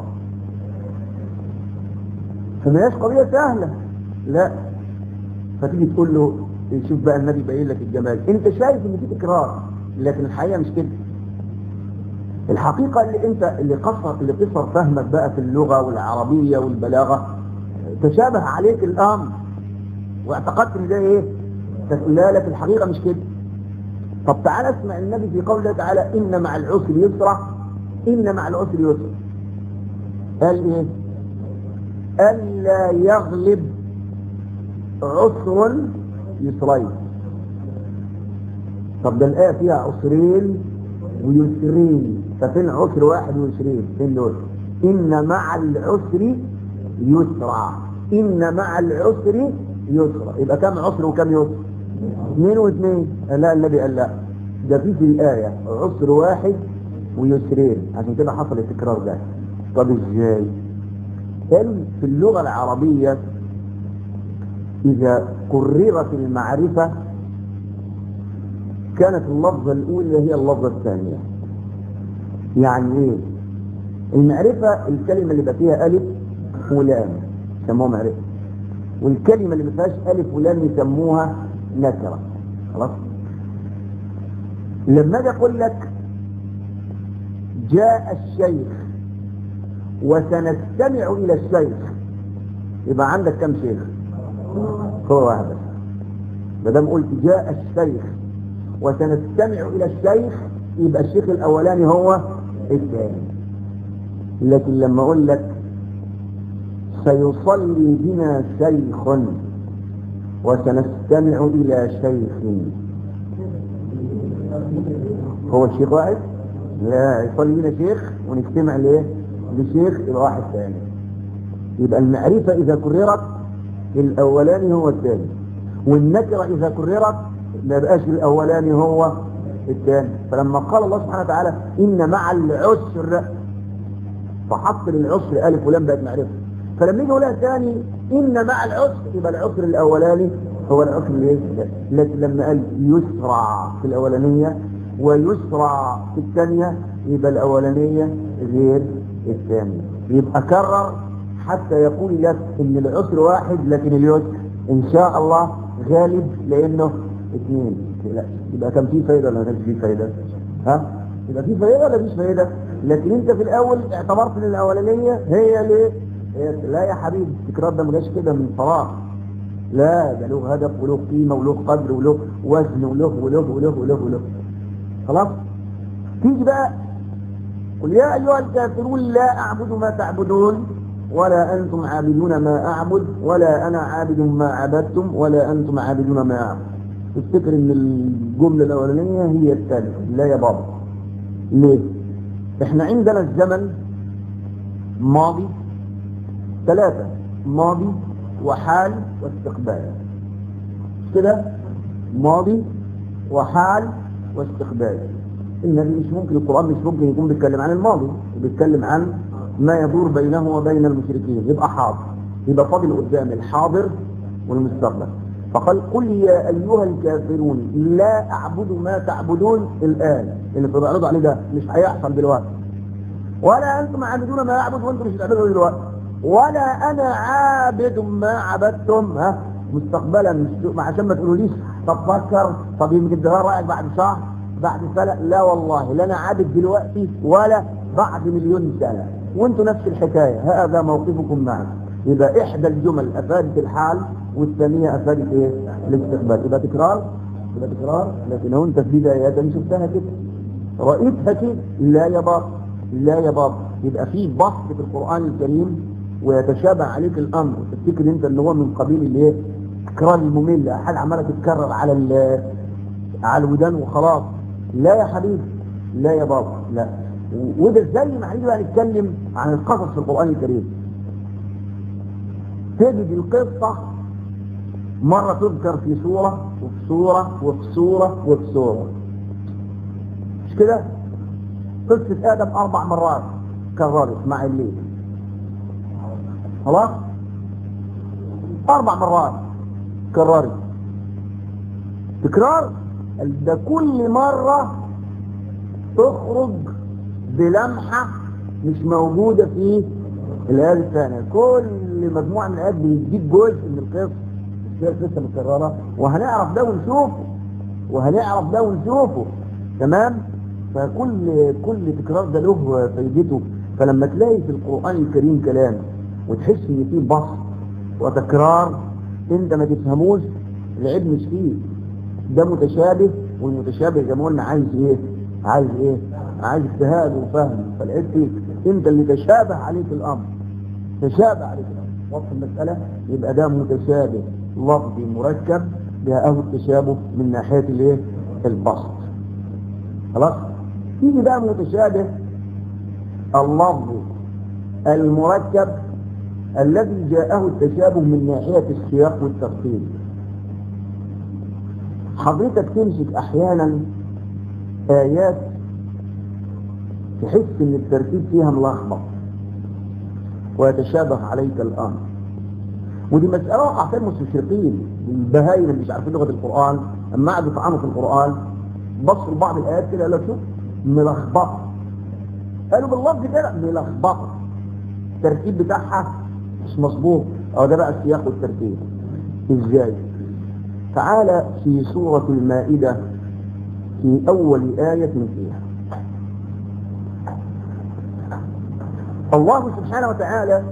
فما هياش قضية سهلة لا فتيجي تقول له شوف بقى النبي يبين لك الجمال انت شايف ان في تكرار لكن الحقيقة مش كده الحقيقة اللي انت اللي قصر اللي قصر فهمك بقى في اللغة والعربية والبلاغة تشابه عليك الامر واعتقدت ان ده ايه لا لك الحقيقة مش كده طب تعالى اسمع النبي في قوله تعالى ان مع العسر يسرا ان مع العسر يسرا قال ايه الا يغلب عسر يسرين طب ده الآية فيها عسرين ويسرين ففين عسر واحد ويسرين فين دول إن مع العسر يسرا إن مع العسر يسرا يبقى كم عسر وكم يسر اثنين واثنين لا النبي قال لا ده في في الآية عسر واحد ويسرين عشان كده حصل التكرار ده طب ازاي قال في اللغة العربية إذا قررت المعرفة كانت اللفظة الأولى هي اللفظة الثانية يعني إيه؟ المعرفة الكلمة اللي بقى فيها ألف ولام يسموها معرفة والكلمة اللي ما فيهاش ألف ولام يسموها نكرة خلاص؟ لما أجي أقول لك جاء الشيخ وسنستمع إلى الشيخ يبقى عندك كم شيخ؟ هو واحد بس ما دام قلت جاء الشيخ وسنستمع الى الشيخ يبقى الشيخ الاولاني هو الثاني لكن لما اقول لك سيصلي بنا شيخ وسنستمع الى شيخ هو الشيخ واحد لا يصلي بنا شيخ ونستمع ليه لشيخ يبقى واحد ثاني يبقى المعرفة إذا كررت الأولاني هو الثاني والنكرة إذا كررت ما بقاش الأولاني هو الثاني فلما قال الله سبحانه وتعالى إن مع العسر فحط للعسر ألف ولام بقت معرفة فلما يجي يقولها ثاني إن مع العسر يبقى العسر الأولاني هو العسر اللي لكن لما قال يسرع في الأولانية ويسرع في الثانية يبقى الأولانية غير الثانية يبقى كرر حتى يقول لك ان العسر واحد لكن اليسر ان شاء الله غالب لانه اثنين لا يبقى كان في فايده ولا ما كانش في فايده ها يبقى في فايده ولا مفيش فايده لكن انت في الاول اعتبرت ان الاولانيه هي ليه هي لا يا حبيبي التكرار ده ما جاش كده من فراغ لا ده له هدف وله قيمه وله قدر وله وزن وله وله وله وله وله خلاص تيجي بقى قل يا ايها الكافرون لا اعبد ما تعبدون ولا أنتم عابدون ما أعبد ولا أنا عابد ما عبدتم ولا أنتم عابدون ما أعبد تفتكر ان الجملة الأولانية هي الثالثة لا يا بابا ليه احنا عندنا الزمن ماضي ثلاثة ماضي وحال واستقبال كده ماضي وحال واستقبال النبي مش ممكن القرآن مش ممكن يكون بيتكلم عن الماضي بيتكلم عن ما يدور بينه وبين المشركين يبقى حاضر يبقى فاضل قدام الحاضر والمستقبل فقال قل يا ايها الكافرون لا اعبد ما تعبدون الان اللي بتعرضوا عليه ده مش هيحصل دلوقتي ولا انتم عابدون ما اعبد وانتم مش هتعبدوا دلوقتي ولا انا عابد ما عبدتم ها مستقبلا مش عشان ما تقولوليش طب فكر طب يمكن ده رايك بعد شهر بعد سنه لا والله لا انا عابد دلوقتي ولا بعد مليون سنه وانتم نفس الحكايه هذا موقفكم معنا يبقى احدى الجمل افادت الحال والثانيه افادت ايه الاستقبال يبقى تكرار يبقى تكرار لكن هو انت في بدايات انا شفتها كده رايتها كده لا يا بابا لا يا بابا يبقى في بسط في القران الكريم ويتشابه عليك الامر تفتكر انت ان هو من قبيل الايه التكرار الممل حاجه عماله تتكرر على على الودان وخلاص لا يا حبيبي لا يا بابا لا وده زي ما هنيجي بقى نتكلم عن القصص في القران الكريم تجد القصه مره تذكر في سوره وفي سوره وفي سوره وفي سوره مش كده قصه ادم اربع مرات كررت مع الليل خلاص اربع مرات كررت تكرار ده كل مرة تخرج بلمحة مش موجودة في الآية الثانية كل مجموعة من الآيات بتجيب جزء من القصة مش هي القصة مكررة وهنعرف ده ونشوفه وهنعرف ده ونشوفه تمام فكل كل تكرار ده له فايدته فلما تلاقي في القرآن الكريم كلام وتحس ان فيه بسط وتكرار انت ما تفهموش العيب مش فيه ده متشابه والمتشابه زي ما قلنا عايز ايه عايز ايه عايز اجتهاد وفهم فالعيب فيك انت اللي تشابه عليك الامر تشابه عليك الامر وصف المسألة يبقى ده متشابه لفظي مركب بهذا التشابه من ناحية الايه البسط خلاص تيجي بقى متشابه اللفظ المركب الذي جاءه التشابه من ناحية السياق والترتيب حضرتك تمسك احيانا ايات تحس ان الترتيب فيها ملخبط ويتشابه عليك الامر ودي مسألة وقع فيها المستشرقين البهايم اللي مش عارفين لغة القرآن اما قعدوا يطعنوا في القرآن بصوا لبعض الآيات كده قالوا شوف ملخبطة قالوا باللفظ كده ملخبطة الترتيب بتاعها مش مظبوط اه ده بقى السياق والترتيب ازاي تعالى في سورة المائدة في أول آية فيها الله سبحانه وتعالى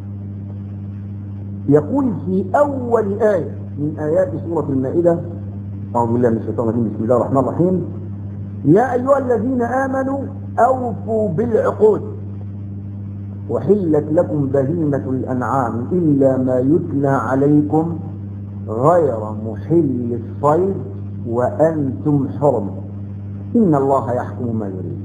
يقول في أول آية من آيات سورة المائدة أعوذ بالله من الشيطان الرجيم بسم الله الرحمن الرحيم يا أيها الذين آمنوا أوفوا بالعقود وحلت لكم بهيمة الأنعام إلا ما يتلى عليكم غير محل الصيد وأنتم حرم إن الله يحكم ما يريد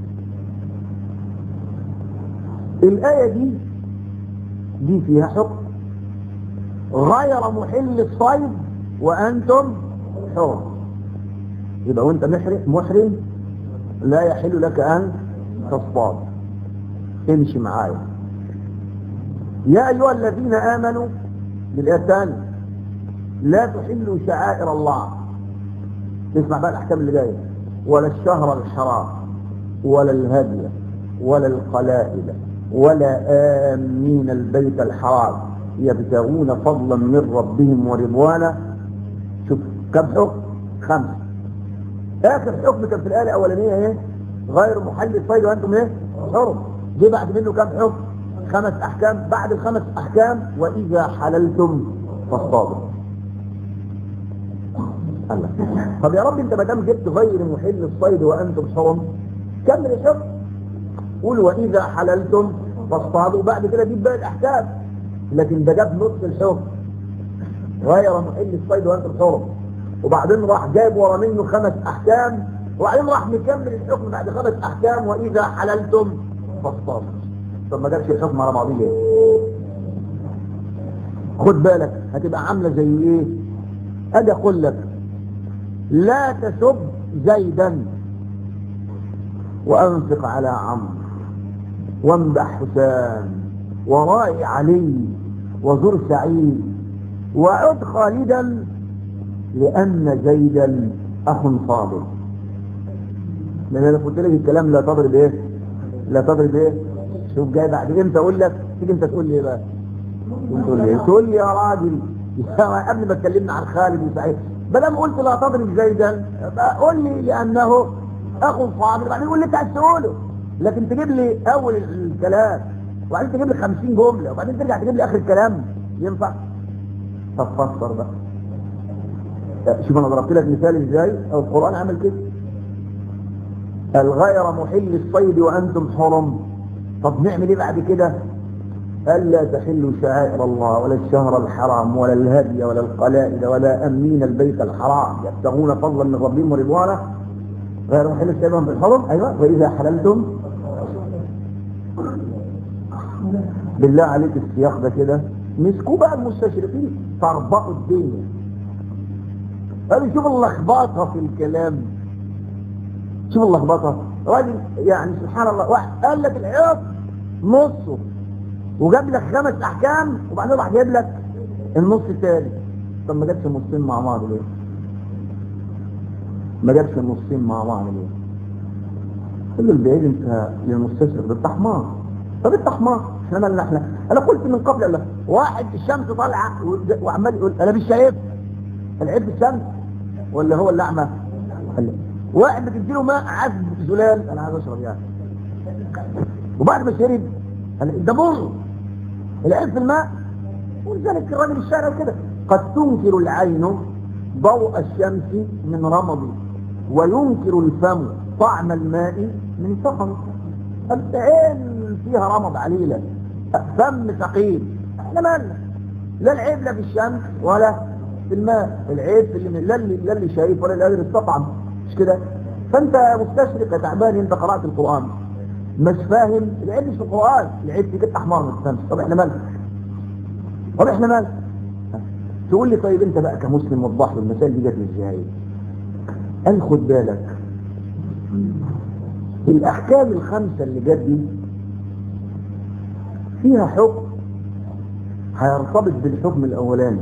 الآية دي دي فيها حكم غير محل الصيد وأنتم حرم يبقى وانت محرم محرم لا يحل لك أن تصطاد امشي معايا يا أيها الذين آمنوا بالآية الثانية لا تحلوا شعائر الله اسمع بقى الأحكام اللي جاية ولا الشهر الحرام ولا الهدي ولا القلائد ولا آمين البيت الحرام يبتغون فضلا من ربهم ورضوانا شوف كم حكم خمسة آخر حكم كان في الآية الأولانية إيه غير محل الصيد وأنتم إيه حرم جه بعد منه كم حكم خمس أحكام بعد الخمس أحكام وإذا حللتم فاصطادوا الله طب يا رب انت ما دام جبت غير محل الصيد وانتم حرم كمل الحكم قول واذا حللتم فاصطادوا بعد كده جيب باقي الاحكام لكن ده جاب نص الحكم غير محل الصيد وانتم حرم وبعدين راح جايب ورا منه خمس احكام وبعدين راح مكمل الحكم بعد خمس احكام واذا حللتم فاصطادوا طب ما جابش الحكم على بعضيه خد بالك هتبقى عامله زي ايه اجي اقول لك لا تسب زيدا وانفق على عمرو وامدح حسام ورائي علي وزر سعيد وعد خالدا لأن زيدا أخ فاضل لأن أنا قلت لك الكلام لا تضرب إيه لا تضرب إيه شوف جاي بعد امتى أقول لك تيجي أنت تقول لي إيه بقى تقول لي إيه؟ تقول لي يا راجل يا قبل ما اتكلمنا عن خالد وسعيد بدل قلت لا تضرب زيدا بقى قول لي لأنه أخ فاضل بعدين قول لي أنت عايز تقوله لكن تجيب لي أول الكلام وبعدين تجيب لي 50 جملة وبعدين ترجع تجيب لي آخر الكلام ينفع طب فسر بقى شوف انا ضربت لك مثال ازاي او القرآن عمل كده الغير محل الصيد وانتم حرم طب نعمل ايه بعد كده ألا تحلوا شعائر الله ولا الشهر الحرام ولا الهدي ولا القلائد ولا أمين البيت الحرام يبتغون فضلا من ربهم ورضوانه غير محل الصيد وانتم الحرم أيوة وإذا حللتم بالله عليك السياق ده كده مسكوا بقى المستشرقين طربقوا الدنيا قالوا شوف اللخبطه في الكلام شوف اللخبطه راجل يعني سبحان الله واحد قال لك العياط نصه وجاب لك خمس احكام وبعدين راح جايب لك النص الثاني طب ما جابش النصين مع بعض ليه؟ ما جابش النصين مع بعض ليه؟ قال له البعيد انت للمستشرق ده انت حمار طب انت حمار احنا مالنا احنا انا قلت من قبل الله واحد الشمس طالعه وعمال يقول انا مش شايف العيب الشمس ولا هو اللي اعمى واحد بتديله ماء عذب زلال انا عايز اشرب يعني وبعد ما شرب قال ده مر العيب في الماء ولذلك الراجل الشاعر كده قد تنكر العين ضوء الشمس من رمض وينكر الفم طعم الماء من سقم العين فيها رمض عليلة فم ثقيل احنا مالنا لا العيب لا في الشمس ولا في الماء العيب في اللي لا اللي, لا اللي شايف ولا اللي قادر يستطعم مش كده فانت مستشرق يا تعبان انت قرات القران مش فاهم العيب مش في القران العيب فيك انت حمار ما تفهمش طب احنا مالنا طب احنا مالنا تقول لي طيب انت بقى كمسلم وضح له المسائل دي جت ازاي قال خد بالك الاحكام الخمسه اللي جت دي فيها حكم هيرتبط بالحكم الاولاني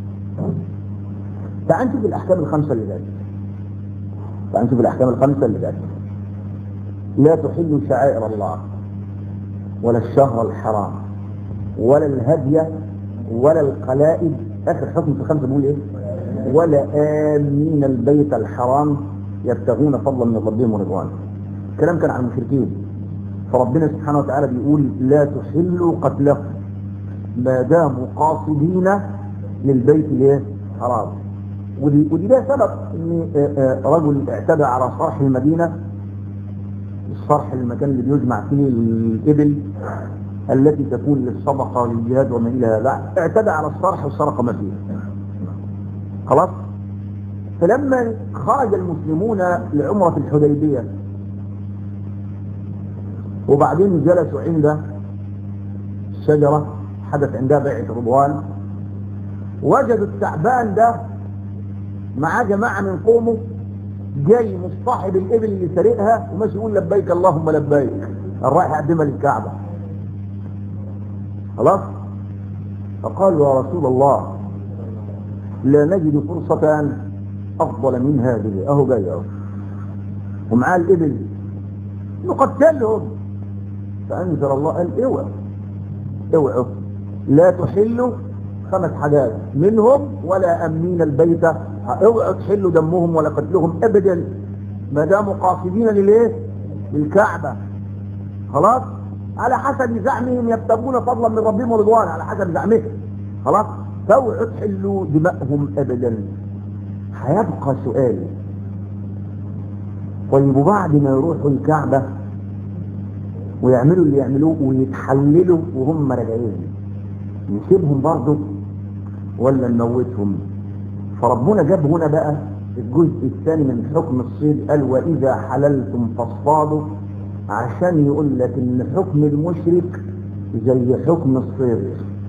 تعال نشوف الاحكام الخمسه اللي جت تعال نشوف الاحكام الخمسه اللي جت لا تحل شعائر الله ولا الشهر الحرام ولا الهدي ولا القلائد اخر حكم في الخمسه بيقول ايه ولا امين البيت الحرام يبتغون فضلا من ربهم ورضوانه الكلام كان عن المشركين فربنا سبحانه وتعالى بيقول لا تحلوا قتلهم ما داموا قاصدين للبيت الايه حرام ودي, ودي ده سبب ان رجل اعتدى على صرح المدينة الصرح المكان اللي بيجمع فيه الابل التي تكون للصدقة للجهاد وما الى هذا اعتدى على الصرح وسرق ما فيه خلاص فلما خرج المسلمون لعمرة الحديبية وبعدين جلسوا عند الشجرة حدث عندها بيعة رضوان وجدوا التعبان ده معاه جماعة من قومه جاي مصطحب الإبل اللي سرقها وماشي يقول لبيك اللهم لبيك الرايح يقدمها للكعبة خلاص فقالوا يا رسول الله لا نجد فرصة أفضل من هذه أهو جاي أهو ومعاه الإبل نقتلهم فأنزل الله قال اوعوا اوعوا لا تحلوا خمس حاجات منهم ولا أمين البيت اوعوا تحلوا دمهم ولا قتلهم أبدا ما داموا قاصدين للإيه؟ للكعبة خلاص على حسب زعمهم يبتغون فضلا من ربهم ورضوان على حسب زعمهم خلاص فاوعوا تحلوا دماءهم أبدا هيبقى سؤال طيب وبعد ما يروحوا الكعبة ويعملوا اللي يعملوه ويتحللوا وهم راجعين نسيبهم برضه ولا نموتهم فربنا جاب هنا بقى الجزء الثاني من حكم الصيد قال وإذا حللتم فاصطادوا عشان يقول لك ان حكم المشرك زي حكم الصيد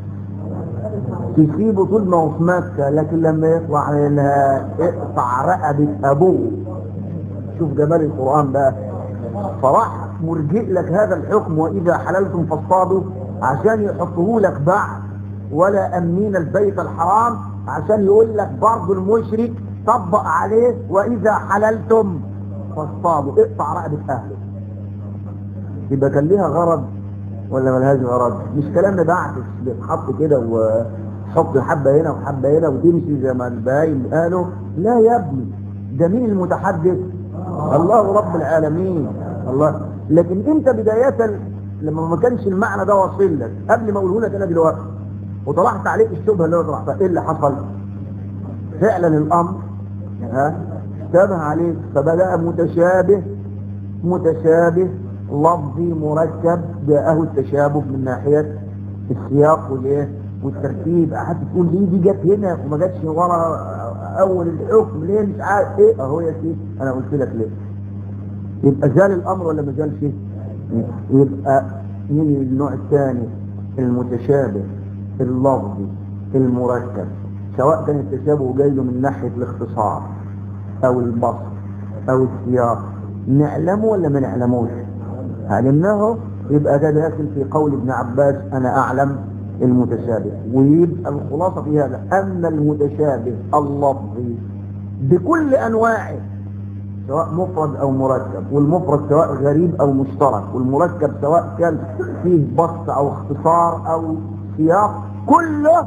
تسيبه طول ما هو في مكة لكن لما يطلع منها اقطع رقبة ابوه شوف جمال القرآن بقى فراح مرجئ لك هذا الحكم واذا حللتم فاصطادوا عشان يحطوه لك بعد ولا امين البيت الحرام عشان يقول لك برضه المشرك طبق عليه واذا حللتم فاصطادوا اقطع رقبه اهله يبقى كان ليها غرض ولا ملهاش غرض مش كلام مبعث بيتحط كده وحط حبه هنا وحبه هنا وتمشي زي ما الباين قالوا لا يا ابني ده مين المتحدث الله رب العالمين الله لكن انت بدايه لما ما كانش المعنى ده واصل لك قبل ما اقوله لك انا دلوقتي وطلعت عليك الشبهه اللي انا طرحتها ايه اللي حصل فعلا الامر ها اشتبه عليك فبدا متشابه متشابه لفظي مركب جاءه التشابه من ناحيه السياق والايه والترتيب حتى تقول ليه دي جت هنا وما جاتش ورا اول الحكم ليه مش عارف ايه اهو يا سيدي انا قلت لك ليه يبقى زال الامر ولا ما زالش يبقى من النوع الثاني المتشابه اللفظي المركب سواء كان التشابه جاي له من ناحيه الاختصار او البسط او السياق نعلمه ولا ما نعلموش علمناه يبقى ده داخل في قول ابن عباس انا اعلم المتشابه ويبقى الخلاصه في هذا ان المتشابه اللفظي بكل انواعه سواء مفرد او مركب والمفرد سواء غريب او مشترك والمركب سواء كان فيه بسط او اختصار او سياق كله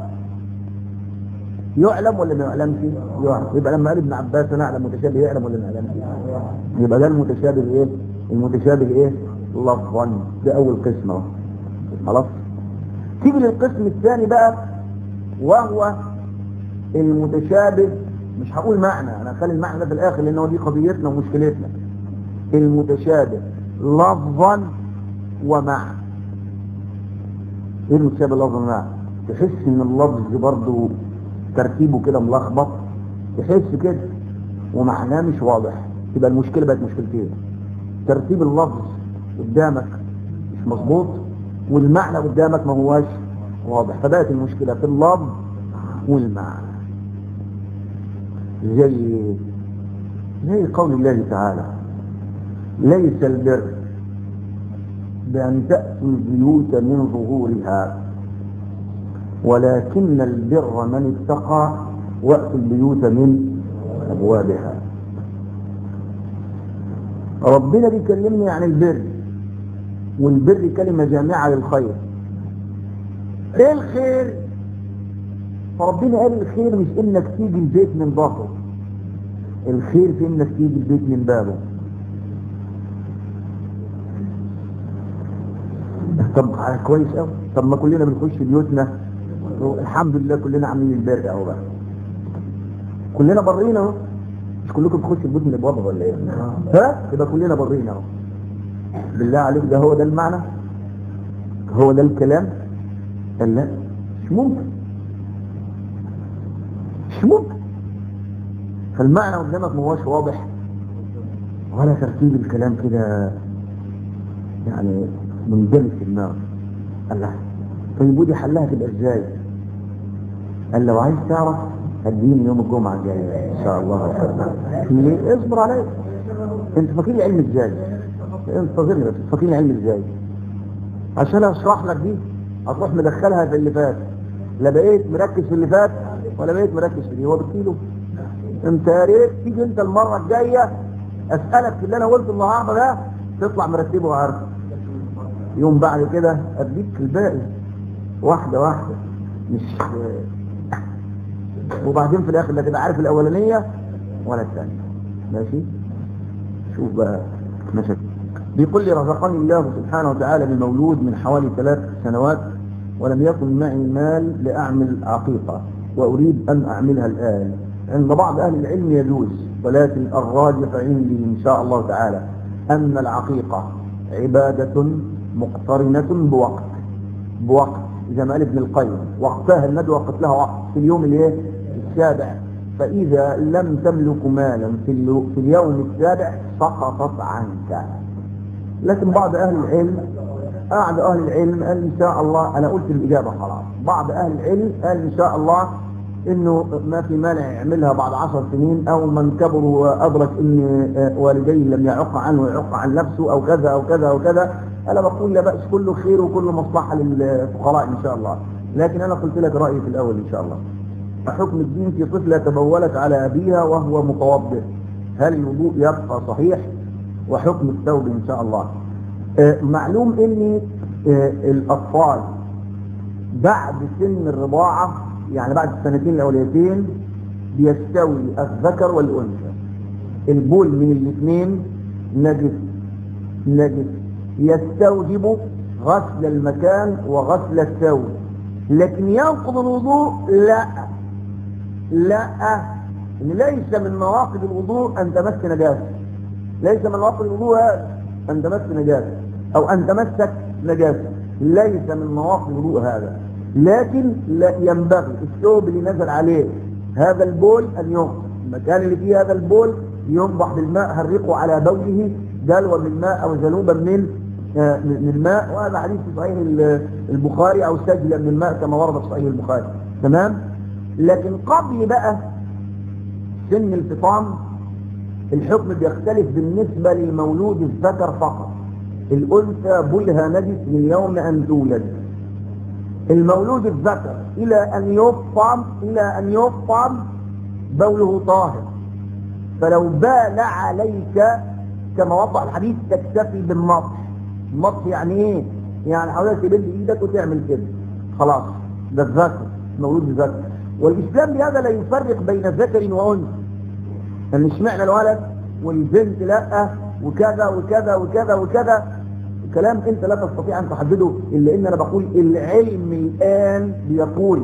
يعلم ولا ما يعلمش يعلم يبقى لما قال ابن عباس انا اعلم متشابه يعلم ولا ما يعلمش يبقى ده المتشابه ايه المتشابه ايه لفظا ده اول قسم اهو خلاص تيجي للقسم الثاني بقى وهو المتشابه مش هقول معنى انا هخلي المعنى ده في الاخر لان هو دي قضيتنا ومشكلتنا المتشابه لفظا ومعنى ايه المتشابه لفظا ومعنى تحس ان اللفظ برضه ترتيبه كده ملخبط تحس كده ومعناه مش واضح تبقى المشكله بقت مشكلتين ترتيب اللفظ قدامك مش مظبوط والمعنى قدامك ما هواش واضح فبقت المشكله في اللفظ والمعنى زي زي قول الله تعالى ليس البر بأن تأتوا البيوت من ظهورها ولكن البر من اتقى وأتوا البيوت من أبوابها ربنا بيكلمني عن البر والبر كلمة جامعة للخير ايه الخير فربنا قال الخير مش انك تيجي البيت من ظهره الخير في انك تيجي البيت من بابه طب كويس قوي طب ما كلنا بنخش بيوتنا الحمد لله كلنا عاملين البر اهو بقى كلنا برين اهو مش كلكم بتخشوا البيوت من ابوابها ولا ايه ها يبقى كلنا برين اهو بالله عليك ده هو ده المعنى هو ده الكلام قال لا مش ممكن مش ممكن فالمعنى قدامك ما هوش واضح ولا ترتيب الكلام كده يعني منجلس في النار قال لا طيب ودي حلها تبقى ازاي قال لو عايز تعرف هديني يوم الجمعة الجاية ان شاء الله ليه اصبر عليا انت فاكر العلم ازاي انت فاكرني بس فاكر العلم ازاي عشان اشرح لك دي هتروح مدخلها في اللي فات لا بقيت مركز في اللي فات ولا بقيت مركز في دي هو بالكيلو انت يا ريت تيجي انت المره الجايه اسالك في اللي انا قلته النهارده ده تطلع مرتبه وعارف يوم بعد كده اديك الباقي واحده واحده مش وبعدين في الاخر لا تبقى عارف الاولانيه ولا الثانيه ماشي شوف بقى ماشي بيقول لي رزقني الله سبحانه وتعالى بمولود من حوالي ثلاث سنوات ولم يكن معي مال لأعمل عقيقة وأريد أن أعملها الآن عند بعض أهل العلم يجوز ولكن الراجح عندي إن شاء الله تعالى أن العقيقة عبادة مقترنة بوقت بوقت زي ما قال ابن القيم وقتها الندوة وقت لها وقت في اليوم الايه السابع فإذا لم تملك مالا في, اليو في اليوم السابع سقطت عنك لكن بعض أهل العلم قعد أهل العلم قال إن شاء الله أنا قلت الإجابة خلاص بعض أهل العلم قال إن شاء الله إنه ما في مانع يعملها بعد عشر سنين أو من كبر وأدرك إن والديه لم يعق عنه ويعق عن نفسه أو كذا أو كذا أو كذا أنا بقول لا بأس كله خير وكله مصلحة للفقراء إن شاء الله لكن انا قلت لك رايي في الاول ان شاء الله حكم الدين في طفله تبولت على ابيها وهو متوضئ هل الوضوء يبقى صحيح وحكم الثوب ان شاء الله آه، معلوم ان آه، الاطفال بعد سن الرضاعه يعني بعد السنتين الاوليتين بيستوي الذكر والانثى البول من الاثنين نجس نجس يستوجب غسل المكان وغسل الثوب لكن ينقض الوضوء لا لا إن ليس من نواقض الوضوء ان تمس نجاسه ليس من نواقض الوضوء هذا ان تمس نجاسه او ان تمسك نجاسه ليس من نواقض الوضوء هذا لكن لا ينبغي الثوب اللي نزل عليه هذا البول ان يغسل المكان اللي فيه هذا البول ينضح بالماء هرقه على بوله دلوا من الماء او جنوبا من آه، من الماء وهذا حديث في صحيح ال- البخاري او سجلا من الماء كما ورد في صحيح البخاري تمام لكن قبل بقى سن الفطام الحكم بيختلف بالنسبة للمولود الذكر فقط الأنثى بلها نجس من يوم أن تولد المولود الذكر إلى أن يفطم إلى أن يفطم بوله طاهر فلو بال عليك كما وضح الحديث تكتفي بالمطح المطح يعني ايه يعني حضرتك تبل ايدك وتعمل كده خلاص ده الذكر مولود الذكر والاسلام بهذا لا يفرق بين ذكر وانثى ان اشمعنى الولد والبنت لا وكذا وكذا وكذا وكذا كلام انت لا تستطيع ان تحدده الا ان انا بقول العلم الان بيقول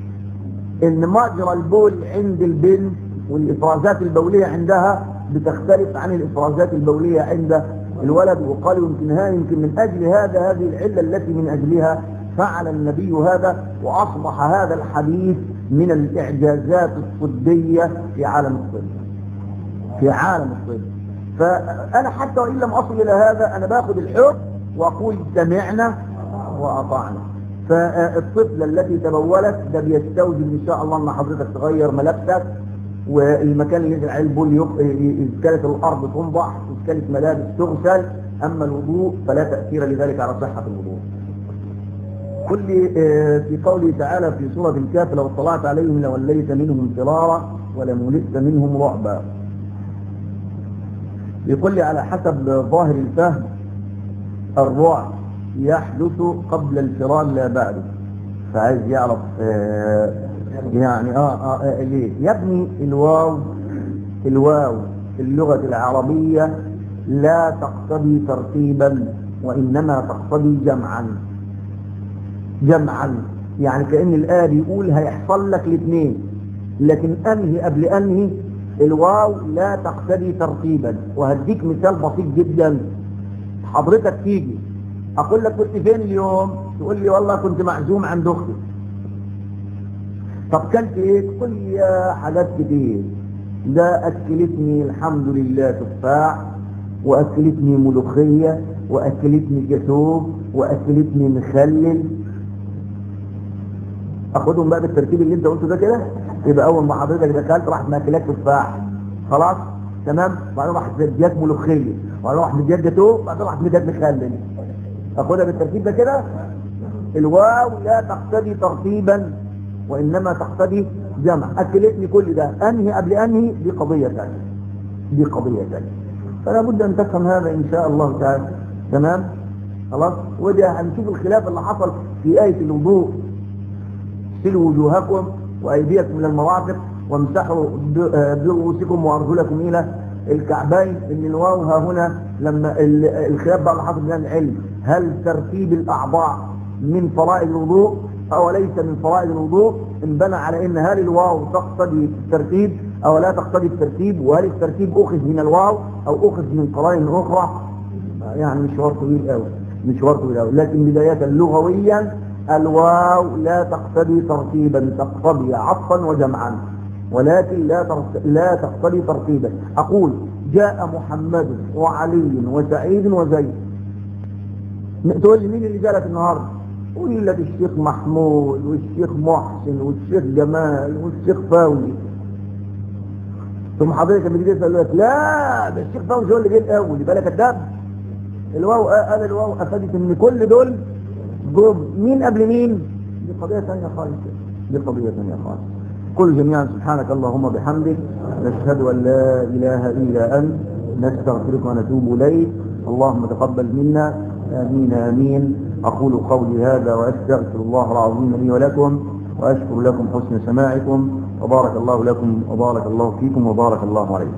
ان مجرى البول عند البنت والافرازات البوليه عندها بتختلف عن الافرازات البوليه عند الولد وقالوا يمكن ها يمكن من اجل هذا هذه العله التي من اجلها فعل النبي هذا واصبح هذا الحديث من الاعجازات الطبيه في عالم الطب في عالم الطب فانا حتى وان لم اصل الى هذا انا باخذ الحكم واقول سمعنا واطعنا فالطفلة التي تبولت ده بيستوجب ان شاء الله ان حضرتك تغير ملابسك والمكان اللي ينزل عليه البول يق- اذا كانت الارض تنضح اذا كانت ملابس تغسل اما الوضوء فلا تاثير لذلك على صحه الوضوء. كل آه، في قوله تعالى في سوره الكهف لو اطلعت عليهم لوليت منهم فرارا ولملئت منهم رعبا. يقول لي على حسب ظاهر الفهم الرعب يحدث قبل الفرار لا بعده فعايز يعرف آه يعني آه, آه, آه ليه يا ابني الواو الواو في اللغة العربية لا تقتضي ترتيبا وإنما تقتضي جمعا جمعا يعني كأن الآية بيقول هيحصل لك الاثنين لكن أنهي قبل أنهي الواو لا تقتضي ترتيبا وهديك مثال بسيط جدا حضرتك تيجي اقول لك كنت فين اليوم تقول لي والله كنت معزوم عند اختي طب كلت ايه تقول لي يا حاجات كتير ده اكلتني الحمد لله تفاح واكلتني ملوخيه واكلتني جاتوه واكلتني مخلل اخدهم بقى بالترتيب اللي انت قلته ده كده يبقى اول ما حضرتك دخلت راح ماكلات تفاح خلاص تمام بعدين راح مديات ملوخيه وبعدين راح مديات جاتوه وبعدين راح مديات مخلل اخدها بالترتيب ده كده الواو لا تقتضي ترتيبا وانما تقتضي جمع اكلتني كل ده انهي قبل انهي دي قضيه ثانيه دي قضيه ثانيه فلا بد ان تفهم هذا ان شاء الله تعالى تمام خلاص وده هنشوف الخلاف اللي حصل في ايه الوضوء اغسلوا وجوهكم وايديكم الى المرافق وامسحوا ب- برؤوسكم وارجلكم الى الكعبين ان الواو ها هنا لما ال- الخلاف بقى اللي حصل من العلم هل ترتيب الاعضاء من فرائض الوضوء او ليس من فرائض الوضوء انبنى على ان هل الواو تقتضي الترتيب او لا تقتضي الترتيب وهل الترتيب اخذ من الواو او اخذ من قرائن اخرى يعني مشوار طويل قوي مشوار طويل قوي لكن بداية لغويا الواو لا تقتضي ترتيبا تقتضي عطفا وجمعا ولكن لا ترت... لا تقتضي ترتيبا اقول جاء محمد وعلي وسعيد وزيد تقول لي مين اللي جالك النهارده يقول لك الشيخ محمود والشيخ محسن والشيخ جمال والشيخ فوزي ثم حضرتك لما تيجي تسال لك لا ده الشيخ فوزي هو اللي جه الاول يبقى لك كذاب الواو قال الواو افادت ان كل دول جم مين قبل مين دي قضية ثانية خالص دي قضية ثانية خالص قل جميعا سبحانك اللهم بحمدك نشهد أن لا إله إلا أنت نستغفرك ونتوب إليك اللهم تقبل منا آمين آمين أقول قولي هذا وأستغفر الله العظيم لي ولكم وأشكر لكم حسن سماعكم وبارك الله لكم وبارك الله فيكم وبارك الله عليكم